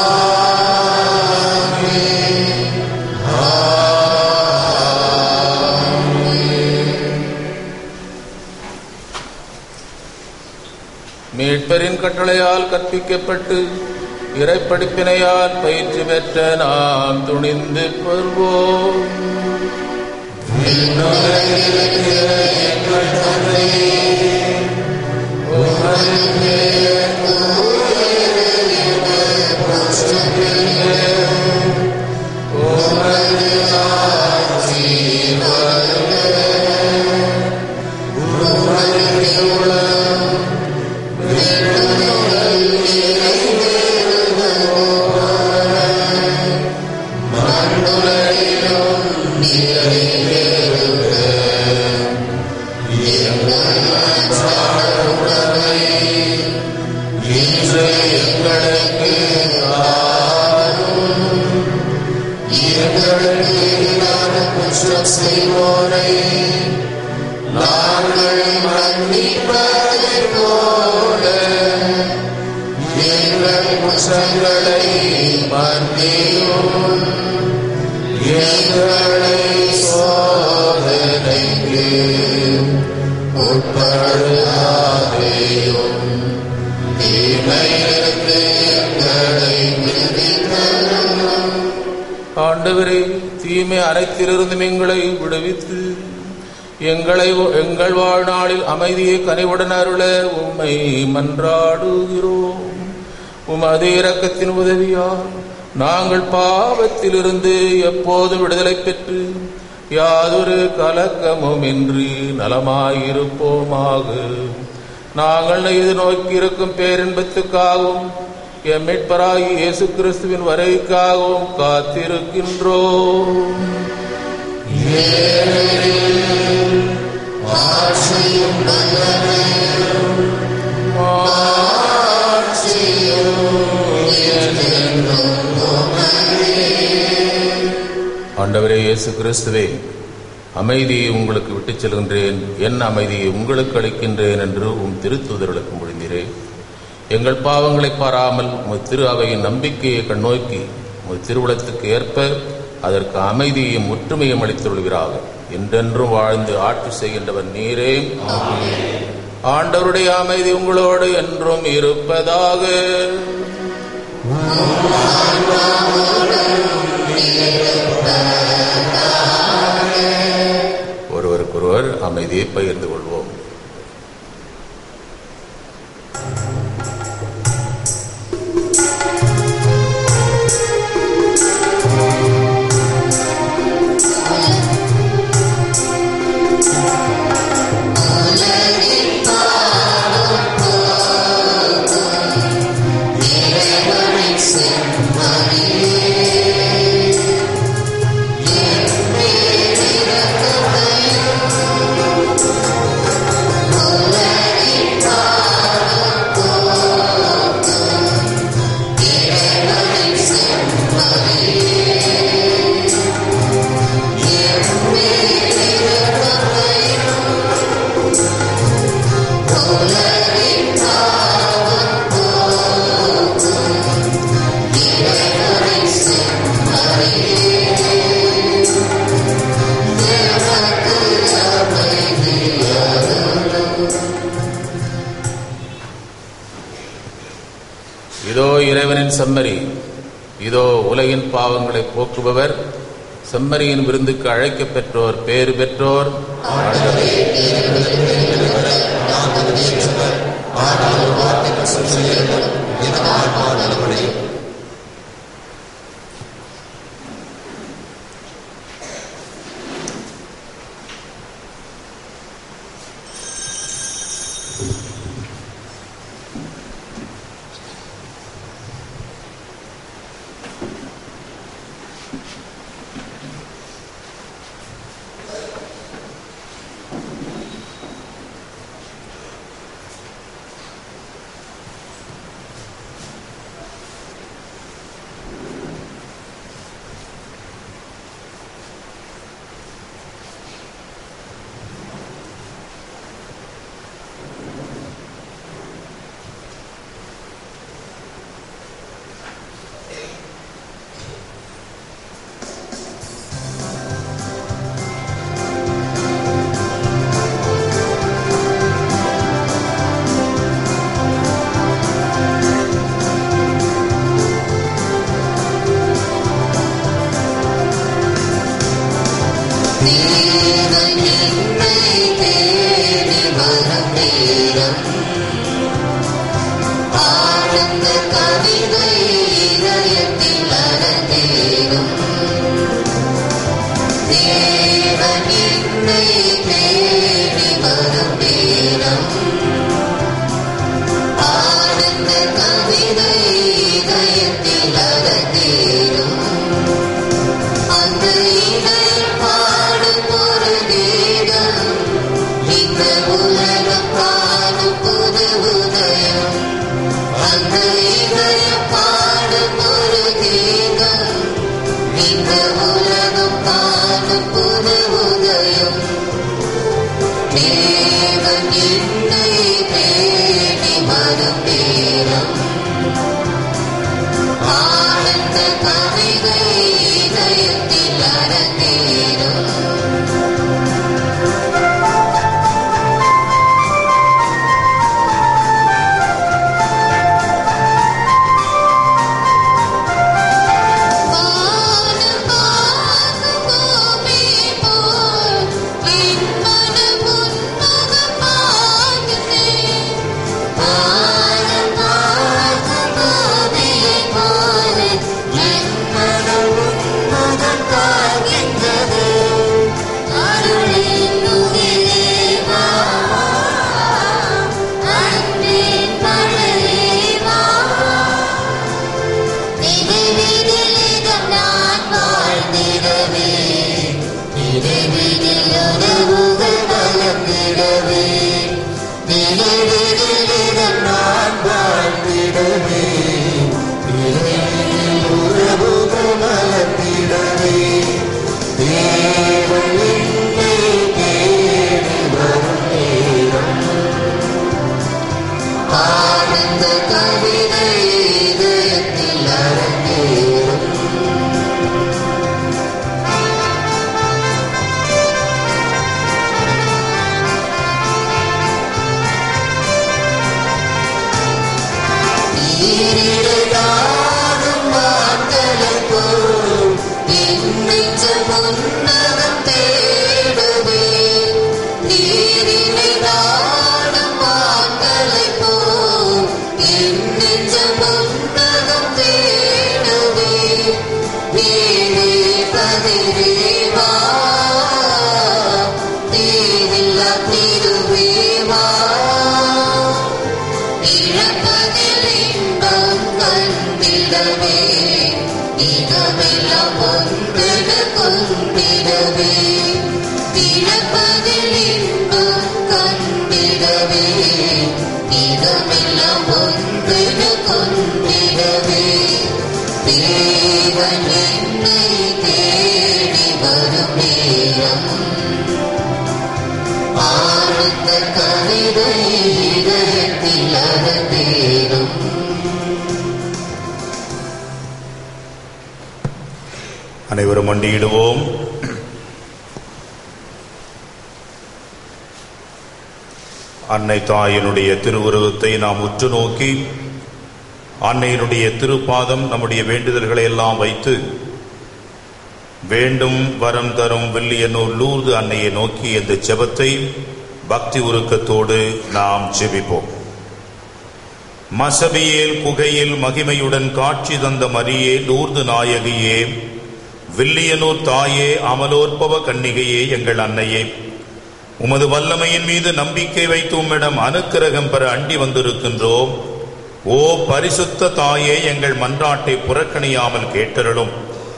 Speaker 2: ஆமென், மீட்பரின் கட்டளையால் கற்பிக்கப்பட்டு இறைப்படிப்பினையால் பயிற்சி பெற்ற நாம் துணிந்து கொள்வோம் இன்று எங்களுக்கு ஆரும் எங்களுக்கு குற்றம் செய்வோரை நாங்கள் மன்னிப்பது போல எங்கள் குற்றங்களை மன்னியும் எங்களை சோதனைக்கு உட்படுத்தாதேயும் தீமையிலிருந்து எங்களை விடுவித்தருளும். ஆண்டவரே தீமை அனைத்திலிருந்தும் எங்களை விடுவித்து எங்களை எங்கள் வாழ்நாளில் அமைதியை கனிவுடன் அருள உம்மை மன்றாடுகிறோம் உமது இரக்கத்தின் உதவியால் நாங்கள் பாவத்திலிருந்து எப்போதும் விடுதலை பெற்று யாதொரு கலக்கமும் இன்றி நலமாயிருப்போமாக நாங்கள் எதிர்நோக்கி இருக்கும் பேரின்பத்துக்காகவும் எம் மீட்பராகி இயேசு கிறிஸ்துவின் வருகைக்காகவும் காத்திருக்கின்றோம் ஆண்டவரே இயேசு கிறிஸ்துவே அமைதியை உங்களுக்கு விட்டுச் செல்கின்றேன் என் அமைதியை உங்களுக்கு அளிக்கின்றேன் என்று உம் திருத்தூதர்களுக்கு முடிந்தீரே எங்கள் பாவங்களை பாராமல் உமது திரு அவையின் நம்பிக்கையை கண்ணோக்கி உமது திருவுளத்துக்கு ஏற்ப அதற்கு அமைதியையும் ஒற்றுமையும் அளித்துள்கிறாக என்றென்றும் வாழ்ந்து ஆட்சி செய்கின்றவர் நீரே ஆண்டவருடைய அமைதி உங்களோடு என்றும் இருப்பதாக ஒருவருக்கொருவர் அமைதியை பகிர்ந்து கொள்வோம் இதோ இறைவனின் செம்மறி இதோ உலகின் பாவங்களை போக்குபவர் செம்மறியின் விருந்துக்கு அழைக்கப் பெற்றோர் பேறு பெற்றோர்
Speaker 6: நெஞ்சம் உன்னதம் தேடுவே தேவே பதிவேவா தேவில்லா திருவேவா இழப்பதில் இன்பம் கண்டிடவே இதமெல்லாம் ஒன்றென கொண்டிடவே இழப்பதில் இன்பம் கண்டிடவே இதமெல்லாம் ஒன்றென கொண்டிடவே தேவன் என்னை தேடி வரும் நேரம் ஆனந்த கவிதை இதயத்தில் அரங்கேறும்
Speaker 7: அனைவரும் மண்டியிடுவோம் அன்னை தாயினுடைய திருவுருவத்தை நாம் உற்று நோக்கி அன்னையினுடைய திருப்பாதம் நம்முடைய வேண்டுதல்களை எல்லாம் வைத்து வேண்டும் வரம் தரும் வில்லியனூர் லூர்து அன்னையை நோக்கி இந்த ஜெபத்தை பக்தி உருக்கத்தோடு நாம் ஜெபிப்போம் மசபியேல் குகையில் மகிமையுடன் காட்சி தந்த மரியே லூர்து நாயகியே வில்லியனூர் தாயே அமலோற்பவ கன்னிகையே எங்கள் அன்னையே உமது வல்லமையின் மீது நம்பிக்கை வைத்து உம்மிடம் அனுக்கிரகம் பெற அண்டி வந்திருக்கின்றோம் ஓ பரிசுத்த தாயே எங்கள் மன்றாட்டை புறக்கணியாமல் கேட்டருளும்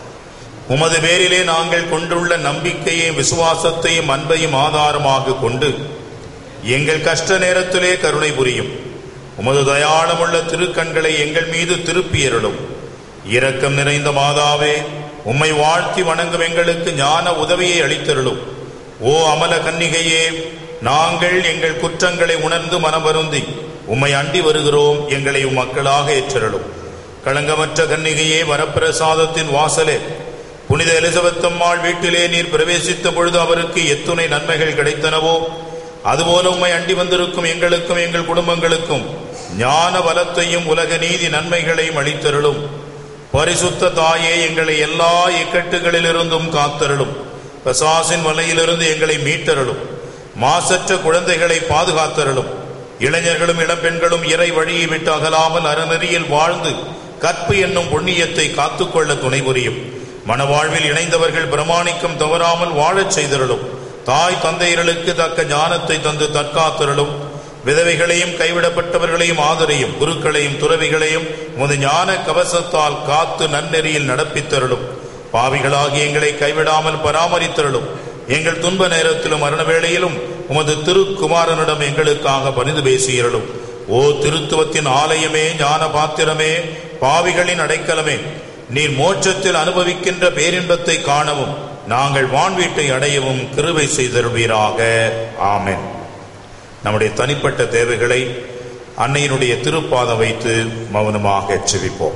Speaker 7: உமது பேரிலே நாங்கள் கொண்டுள்ள நம்பிக்கையும் விசுவாசத்தையும் அன்பையும் ஆதாரமாக கொண்டு எங்கள் கஷ்ட நேரத்திலே கருணை புரியும் உமது தயாளமுள்ள திருக்கண்களை எங்கள் மீது திருப்பியருளும் இரக்கம் நிறைந்த மாதாவே உம்மை வாழ்த்தி வணங்கும் எங்களுக்கு ஞான உதவியை அளித்தருளும் ஓ அமல கன்னிகையே நாங்கள் எங்கள் குற்றங்களை உணர்ந்து மனமருந்தி உம்மை அண்டி வருகிறோம் எங்களை உம் மக்களாக ஏற்றருளும் களங்கமற்ற கன்னிகையே வரப்பிரசாதத்தின் வாசலே புனித எலிசபெத் அம்மாள் வீட்டிலே நீர் பிரவேசித்த பொழுது அவருக்கு எத்துணை நன்மைகள் கிடைத்தனவோ அதுபோல உம்மை அண்டி வந்திருக்கும் எங்களுக்கும் எங்கள் குடும்பங்களுக்கும் ஞான பலத்தையும் உலக நீதி நன்மைகளையும் அளித்தருளும் பரிசுத்த தாயே எங்களை எல்லா இக்கட்டுகளிலிருந்தும் காத்தருளும் பசாசின் வலையிலிருந்து எங்களை மீட்டருளும் மாசற்ற குழந்தைகளை பாதுகாத்தருளும் இளைஞர்களும் இளம்பெண்களும் இறை வழியை விட்டு அகலாமல் அறநெறியில் வாழ்ந்து கற்பு என்னும் புண்ணியத்தை காத்துக்கொள்ள துணை புரியும் மனவாழ்வில் இணைந்தவர்கள் பிரமாணிக்கம் தவறாமல் வாழச் செய்தருளும் தாய் தந்தையர்களுக்கு தக்க ஞானத்தை தந்து தற்காத்தருளும் விதவைகளையும் கைவிடப்பட்டவர்களையும் ஆதரையும் குருக்களையும் துறவிகளையும் உமது ஞான கவசத்தால் காத்து நன்னெறியில் நடப்பித்தருளும் பாவிகளாகி எங்களை கைவிடாமல் பராமரித்தருளும் எங்கள் துன்ப நேரத்திலும் மரண வேளையிலும் உமது திருக்குமாரனிடம் எங்களுக்காக பணிந்து பேசியருளும் ஓ திருத்துவத்தின் ஆலயமே ஞான பாத்திரமே பாவிகளின் அடைக்கலமே நீர் மோட்சத்தில் அனுபவிக்கின்ற பேரின்பத்தை காணவும் நாங்கள் வான்வீட்டை அடையவும் கிருபை செய்தருவீராக ஆமென் நம்முடைய தனிப்பட்ட தேவைகளை அன்னையினுடைய திருப்பாதம் வைத்து மௌனமாக செவிப்போம்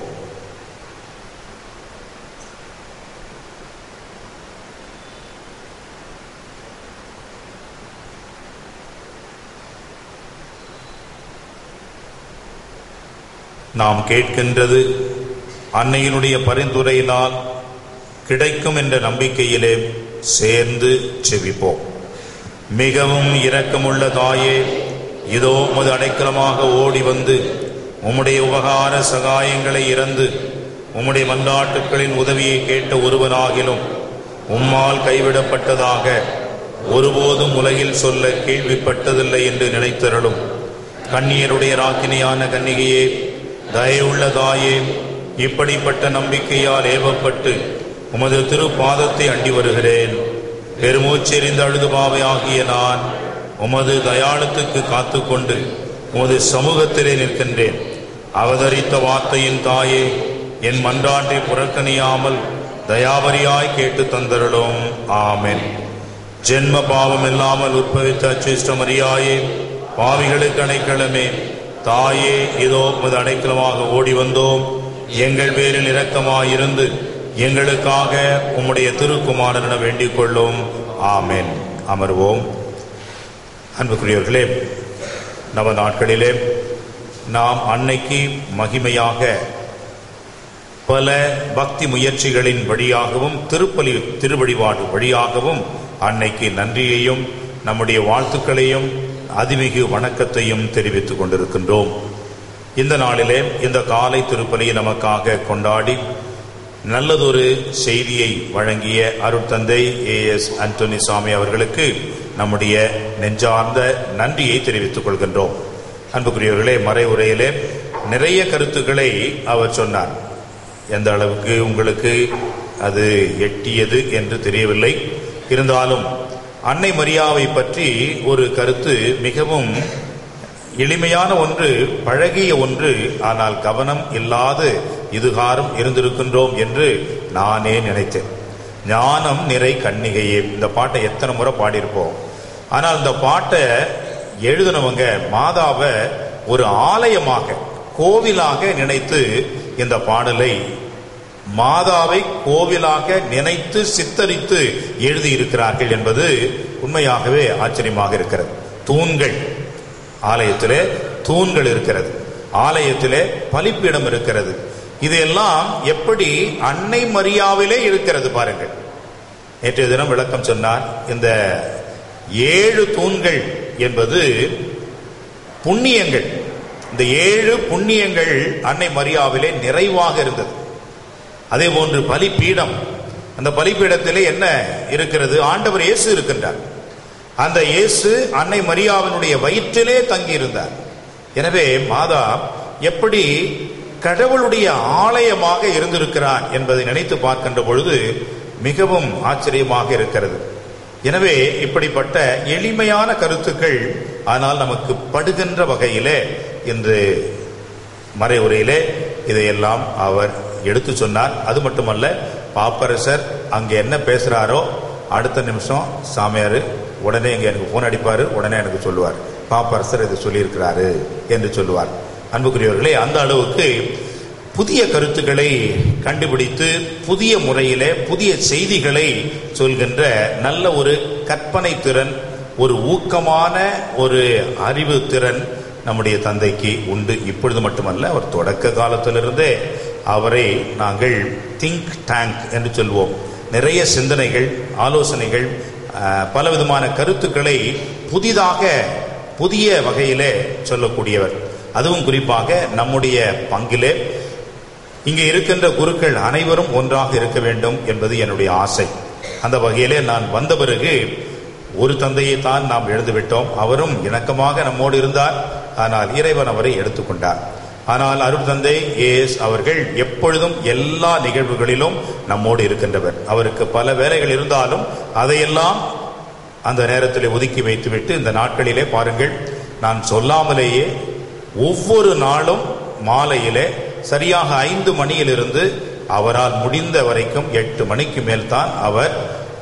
Speaker 7: நாம் கேட்கின்றது அன்னையினுடைய பரிந்துரையினால் கிடைக்கும் என்ற நம்பிக்கையிலே சேர்ந்து செவிப்போம் மிகவும் இரக்கமுள்ள தாயே இதோ உமது அடைக்கலமாக ஓடி வந்து உம்முடைய உபகார சகாயங்களை இறந்து உம்முடைய மன்றாட்டுக்களின் உதவியை கேட்ட ஒருவனாகிலும் உம்மால் கைவிடப்பட்டதாக ஒருபோதும் உலகில் சொல்ல கேள்விப்பட்டதில்லை என்று நினைத்தருளும் கண்ணியருடைய ராக்கினியான கன்னிகையே தயவுள்ள தாயே இப்படிப்பட்ட நம்பிக்கையால் ஏவப்பட்டு உமது திருப்பாதத்தை அண்டி வருகிறேன் பெருமூச்செறிந்த அழுதுபாவை ஆகிய நான் உமது தயாளத்துக்கு காத்துக்கொண்டு உமது சமூகத்திலே நிற்கின்றேன் அவதரித்த வார்த்தையின் தாயே என் மன்றாட்டை புறக்கணியாமல் தயாவரியாய் கேட்டு தந்தருளும் ஆமென் ஜென்ம பாவம் இல்லாமல் உற்பவித்த அச்சிஷ்ட மரியாயே பாவிகளுக்கு அடைக்கலமே தாயே இதோ உமது அடைக்கலமாக ஓடி வந்தோம் எங்கள் பேரில் இரக்கமாயிருந்து எங்களுக்காக உம்முடைய திருக்குமாரனிடம் வேண்டிக் கொள்ளும் ஆமென் அமர்வோம் அன்புக்குரியவர்களே நவ நாட்களிலே நாம் அன்னைக்கு மகிமையாக பல பக்தி முயற்சிகளின் வழியாகவும் திருப்பலி திருவழிபாடு வழியாகவும் அன்னைக்கு நன்றியையும் நம்முடைய வாழ்த்துக்களையும் அதிமிகு வணக்கத்தையும் தெரிவித்துக் கொண்டிருக்கின்றோம் இந்த நாளிலே இந்த காலை திருப்பலியை நமக்காக கொண்டாடி நல்லதொரு செய்தியை வழங்கிய அருட்தந்தை ஏ எஸ் அந்தோனி சாமி அவர்களுக்கு நம்முடைய நெஞ்சார்ந்த நன்றியை தெரிவித்துக் கொள்கின்றோம் அன்புக்குரியவர்களே மறை உரையிலே நிறைய கருத்துக்களை அவர் சொன்னார் எந்த அளவுக்கு உங்களுக்கு அது எட்டியது என்று தெரியவில்லை இருந்தாலும் அன்னை மரியாவை பற்றி ஒரு கருத்து மிகவும் எளிமையான ஒன்று பழகிய ஒன்று ஆனால் கவனம் இல்லாது இதுகாரம் இருந்திருக்கின்றோம் என்று நானே நினைத்தேன் ஞானம் நிறை கண்ணிகையே இந்த பாட்டை எத்தனை முறை பாடியிருப்போம் ஆனால் இந்த பாட்டை எழுதினவங்க மாதாவை ஒரு ஆலயமாக கோவிலாக நினைத்து இந்த பாடலை மாதாவை கோவிலாக நினைத்து சித்தரித்து எழுதியிருக்கிறார்கள் என்பது உண்மையாகவே ஆச்சரியமாக இருக்கிறது தூண்கள் ஆலயத்திலே தூண்கள் இருக்கிறது ஆலயத்திலே பலிப்பீடம் இருக்கிறது இதெல்லாம் எப்படி அன்னை மரியாவிலே இருக்கிறது பாருங்கள் நேற்றைய தினம் விளக்கம் சொன்னார் இந்த ஏழு தூண்கள் என்பது புண்ணியங்கள் இந்த ஏழு புண்ணியங்கள் அன்னை மரியாவிலே நிறைவாக இருந்தது அதே போன்று பலிப்பீடம் அந்த பலிப்பீடத்திலே என்ன இருக்கிறது ஆண்டவர் இயேசு இருக்கின்றார் அந்த இயேசு அன்னை மரியாவினுடைய வயிற்றிலே தங்கியிருந்தார் எனவே மாதா எப்படி கடவுளுடைய ஆலயமாக இருந்திருக்கிறார் என்பதை நினைத்து பார்க்கின்ற பொழுது மிகவும் ஆச்சரியமாக இருக்கிறது எனவே இப்படிப்பட்ட எளிமையான கருத்துக்கள் ஆனால் நமக்கு படுகின்ற வகையிலே இன்று மறைவுரையிலே இதையெல்லாம் அவர் எடுத்து சொன்னார் அது மட்டுமல்ல பாப்பரசர் அங்கே என்ன பேசுறாரோ அடுத்த நிமிஷம் சாமியார் உடனே இங்கே எனக்கு போன் அடிப்பார் உடனே எனக்கு சொல்லுவார் பாப்பரசர் இதை சொல்லியிருக்கிறாரு என்று சொல்லுவார் அன்புக்குரியவர்களே அந்த அளவுக்கு புதிய கருத்துக்களை கண்டுபிடித்து புதிய முறையிலே புதிய செய்திகளை சொல்கின்ற நல்ல ஒரு கற்பனை திறன் ஒரு ஊக்கமான ஒரு அறிவு திறன் நம்முடைய தந்தைக்கு உண்டு இப்பொழுது மட்டுமல்ல அவர் தொடக்க காலத்திலிருந்தே அவரை நாங்கள் திங்க் டேங்க் என்று சொல்வோம் நிறைய சிந்தனைகள் ஆலோசனைகள் அஹ், பலவிதமான கருத்துக்களை புதிதாக புதிய வகையிலே சொல்லக்கூடியவர் அதுவும் குறிப்பாக நம்முடைய பங்கிலே இங்கே இருக்கின்ற குருக்கள் அனைவரும் ஒன்றாக இருக்க வேண்டும் என்பது என்னுடைய ஆசை அந்த வகையிலே நான் வந்த பிறகு ஒரு தந்தையை தான் நாம் எழுந்துவிட்டோம் அவரும் இணக்கமாக நம்மோடு இருந்தார் ஆனால் இறைவன் அவரை எடுத்துக்கொண்டார் ஆனால் அருள் தந்தை ஏஎஸ் அவர்கள் எப்பொழுதும் எல்லா நிகழ்வுகளிலும் நம்மோடு இருக்கின்றவர் அவருக்கு பல வேலைகள் இருந்தாலும் அதையெல்லாம் அந்த நேரத்தில் ஒதுக்கி வைத்துவிட்டு இந்த நாட்களிலே பாருங்கள் நான் சொல்லாமலேயே ஒவ்வொரு நாளும் மாலையிலே சரியாக ஐந்து மணியிலிருந்து அவரால் முடிந்த வரைக்கும் எட்டு மணிக்கு மேல் தான் அவர்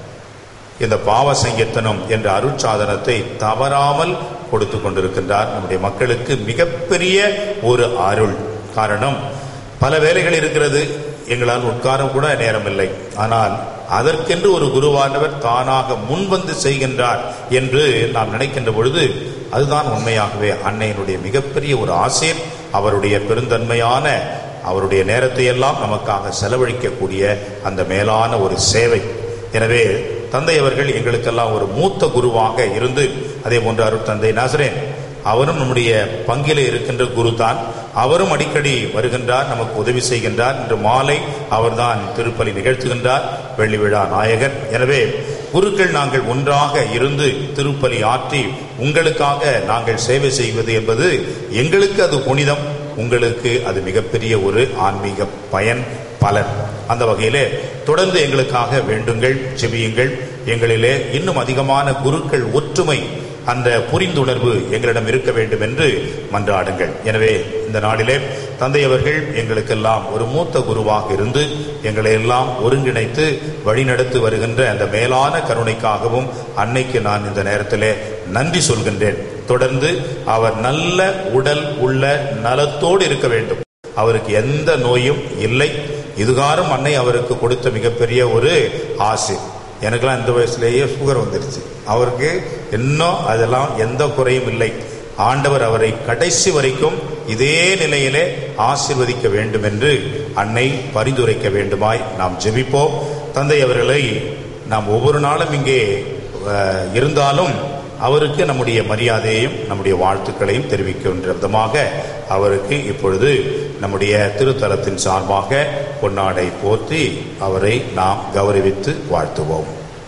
Speaker 7: இந்த பாவ சங்கீர்த்தனம் என்ற அருட்சாதனத்தை தவறாமல் கொடுத்து கொண்டிருக்கின்றார் நம்முடைய மக்களுக்கு மிகப்பெரிய ஒரு அருள் காரணம் பல வேலைகள் இருக்கிறது எங்களால் உட்காரம் கூட நேரமில்லை ஆனால் அதற்கென்று ஒரு குருவானவர் தானாக முன்வந்து செய்கின்றார் என்று நாம் நினைக்கின்ற பொழுது அதுதான் உண்மையாகவே அன்னையினுடைய மிகப்பெரிய ஒரு ஆசைர் அவருடைய பெருந்தன்மையான அவருடைய நேரத்தை எல்லாம் நமக்காக செலவழிக்கக்கூடிய அந்த மேலான ஒரு சேவை எனவே தந்தை அவர்கள் எங்களுக்கெல்லாம் ஒரு மூத்த குருவாக இருந்து அதே போன்று அருட்தந்தை நாசரேன் அவரும் நம்முடைய பங்கிலே இருக்கின்ற குரு தான் அவரும் அடிக்கடி வருகின்றார் நமக்கு உதவி செய்கின்றார் இன்று மாலை அவர்தான் திருப்பலி நிகழ்த்துகின்றார் வெள்ளி விழா நாயகர் எனவே குருக்கள் நாங்கள் ஒன்றாக இருந்து திருப்பலி ஆற்றி உங்களுக்காக நாங்கள் சேவை செய்வது என்பது எங்களுக்கு அது புனிதம் உங்களுக்கு அது மிகப்பெரிய ஒரு ஆன்மீக பயன் பலன் அந்த வகையிலே தொடர்ந்து எங்களுக்காக வேண்டுங்கள் செபியுங்கள் எங்களிலே இன்னும் அதிகமான குருக்கள் ஒற்றுமை அந்த புரிந்துணர்வு எங்களிடம் இருக்க வேண்டும் என்று மன்றாடுங்கள் எனவே இந்த நாளிலே தந்தை அவர்கள் எங்களுக்கெல்லாம் ஒரு மூத்த குருவாக இருந்து எங்களை எல்லாம் ஒருங்கிணைத்து வழிநடத்தி வருகின்ற அந்த மேலான கருணைக்காகவும் அன்னைக்கு நான் இந்த நேரத்திலே நன்றி சொல்கின்றேன் தொடர்ந்து அவர் நல்ல உடல் உள்ள நலத்தோடு இருக்க வேண்டும் அவருக்கு எந்த நோயும் இல்லை இதுகாரும் அன்னை அவருக்கு கொடுத்த மிகப்பெரிய ஒரு ஆசை எனக்கெல்லாம் இந்த வயசுலேயே சுகர் வந்துருச்சு அவருக்கு இன்னும் அதெல்லாம் எந்த குறையும் இல்லை ஆண்டவர் அவரை கடைசி வரைக்கும் இதே நிலையிலே ஆசிர்வதிக்க வேண்டும் என்று அன்னை பரிந்துரைக்க வேண்டுமாய் நாம் ஜெபிப்போம் தந்தை அவர்களை நாம் ஒவ்வொரு நாளும் இங்கே அஹ், இருந்தாலும் அவருக்கு நம்முடைய மரியாதையையும் நம்முடைய வாழ்த்துக்களையும் தெரிவிக்கின்ற விதமாக அவருக்கு இப்பொழுது நம்முடைய திருத்தலத்தின் சார்பாக பொன்னாடை போர்த்தி அவரை நாம் கௌரவித்து வாழ்த்துவோம்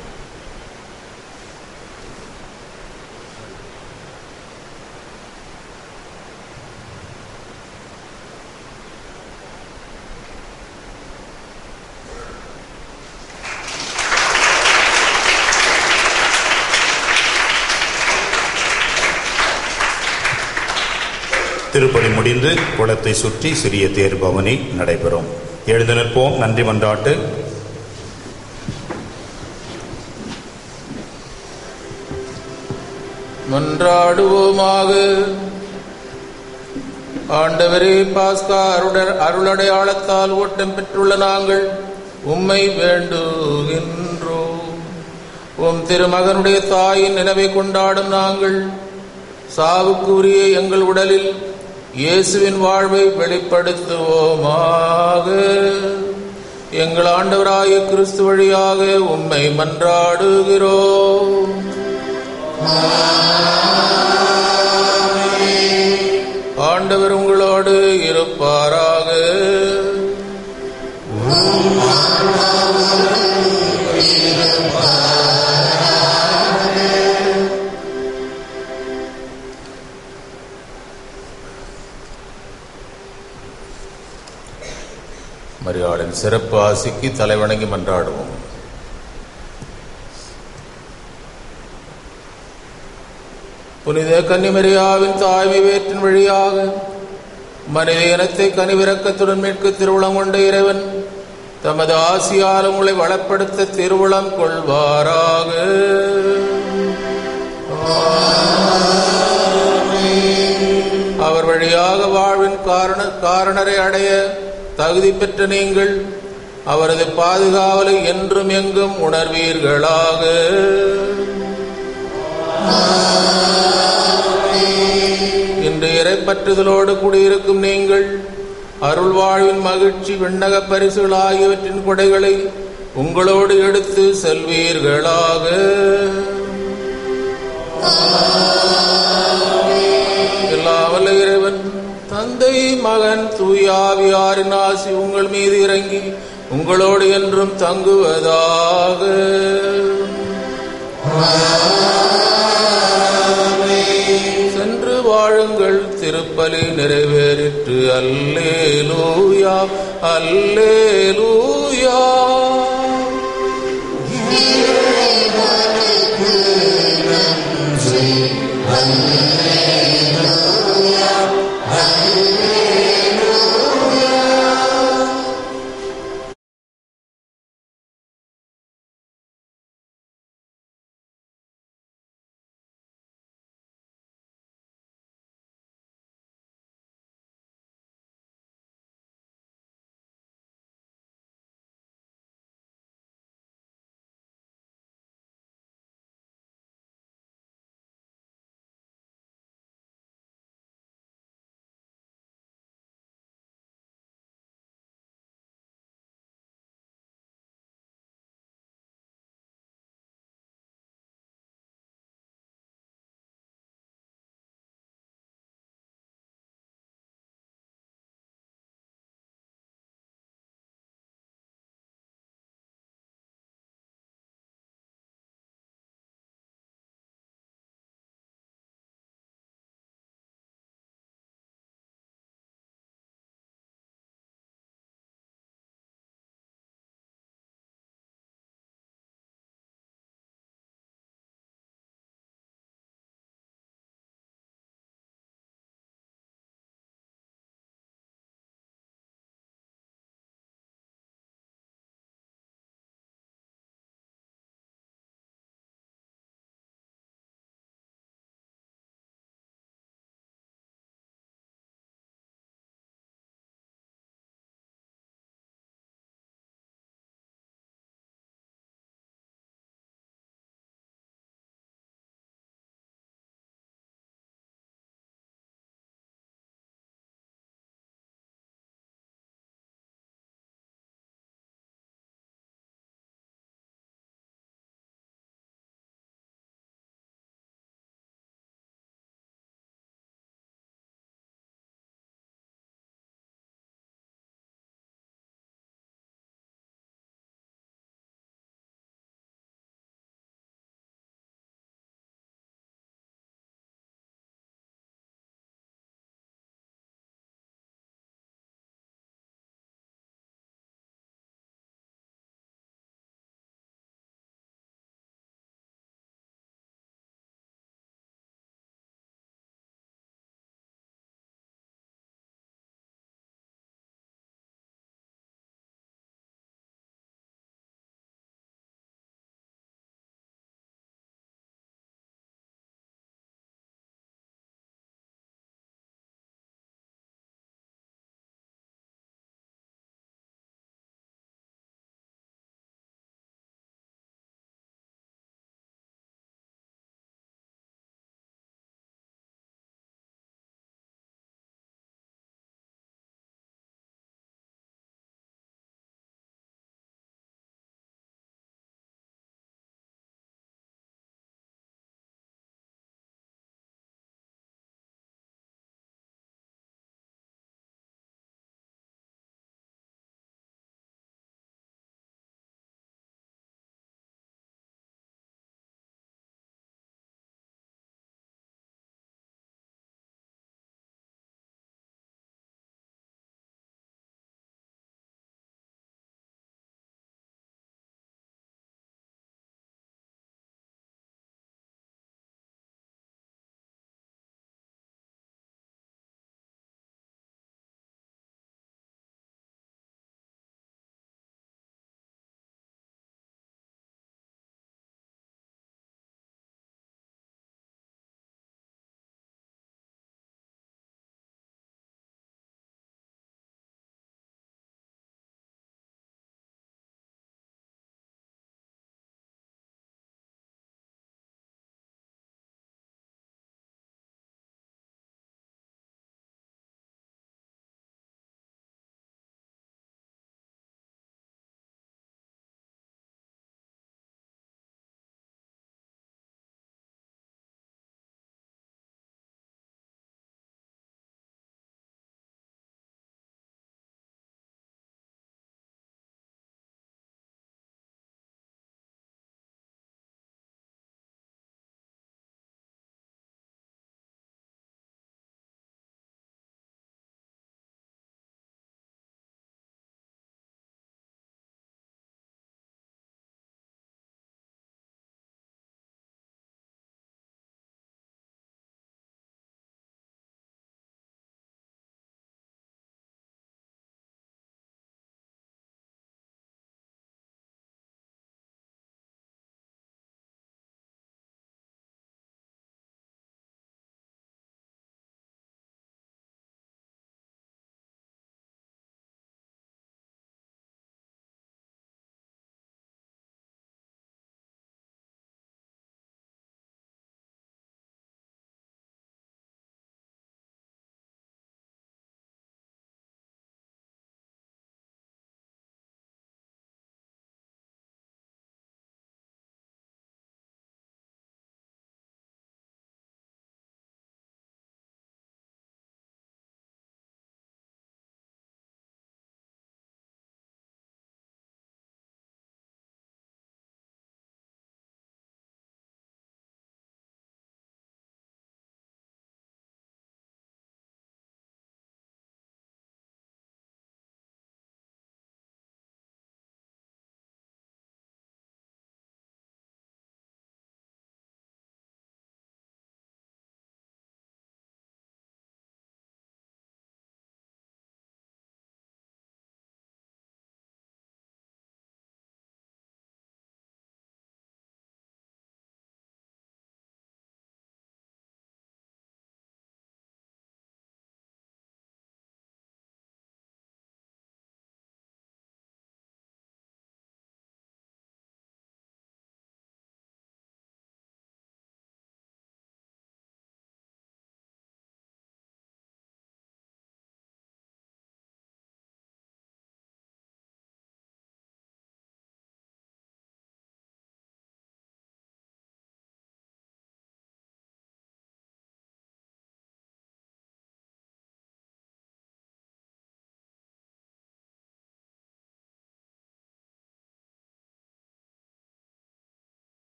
Speaker 7: திருப்பணி முடிந்து குளத்தை சுற்றி சிறிய தேர் பவனி நடைபெறும் எழுந்து நிற்போம் நன்றி மன்றாட்டு
Speaker 2: மன்றாடுவோமாக ஆண்டவரே பாஸ்கா அருட அருளடையாளத்தால் ஓட்டம் பெற்றுள்ள நாங்கள் உம்மை வேண்டுகின்றோம் உம் திருமகனுடைய தாயின் நினைவை கொண்டாடும் நாங்கள் சாவுக்கு உரிய எங்கள் உடலில் இயேசுவின் வாழ்வை வெளிப்படுத்துவோமாக எங்கள் ஆண்டவராய கிறிஸ்து வழியாக உம்மை மன்றாடுகிறோம் ஆண்டவர் உங்களோடு இருப்பாராக மரியாளின் சிறப்பு ஆசிக்கு தலைவணங்கி மன்றாடுவோம் புனித கன்னிமரியாவின் தாய்மை வேற்றின் வழியாக மனித இனத்தை கனிவிரக்கத்துடன் மீட்க திருவுளம் கொண்ட இறைவன் தமது ஆசியால் உங்களை வளப்படுத்த திருவுளம் கொள்வாராக அவர் வழியாக வாழ்வின் காரண காரணரை அடைய தகுதி பெற்ற நீங்கள் அவரது பாதுகாவலை என்றும் எங்கும் உணர்வீர்களாக இன்று இறைப்பற்றுதலோடு கூடியிருக்கும் நீங்கள் அருள் வாழ்வின் மகிழ்ச்சி விண்ணக பரிசுகள் ஆகியவற்றின் கொடைகளை உங்களோடு எடுத்து செல்வீர்களாக எல்லா வல்ல இறைவன் தந்தை மகன் தூயாவியாரின் ஆசி உங்கள் மீது இறங்கி உங்களோடு என்றும் தங்குவதாக சென்று வாழுங்கள் திருப்பலி நிறைவேறிற்று அல்லேலூயா அல்லேலூயா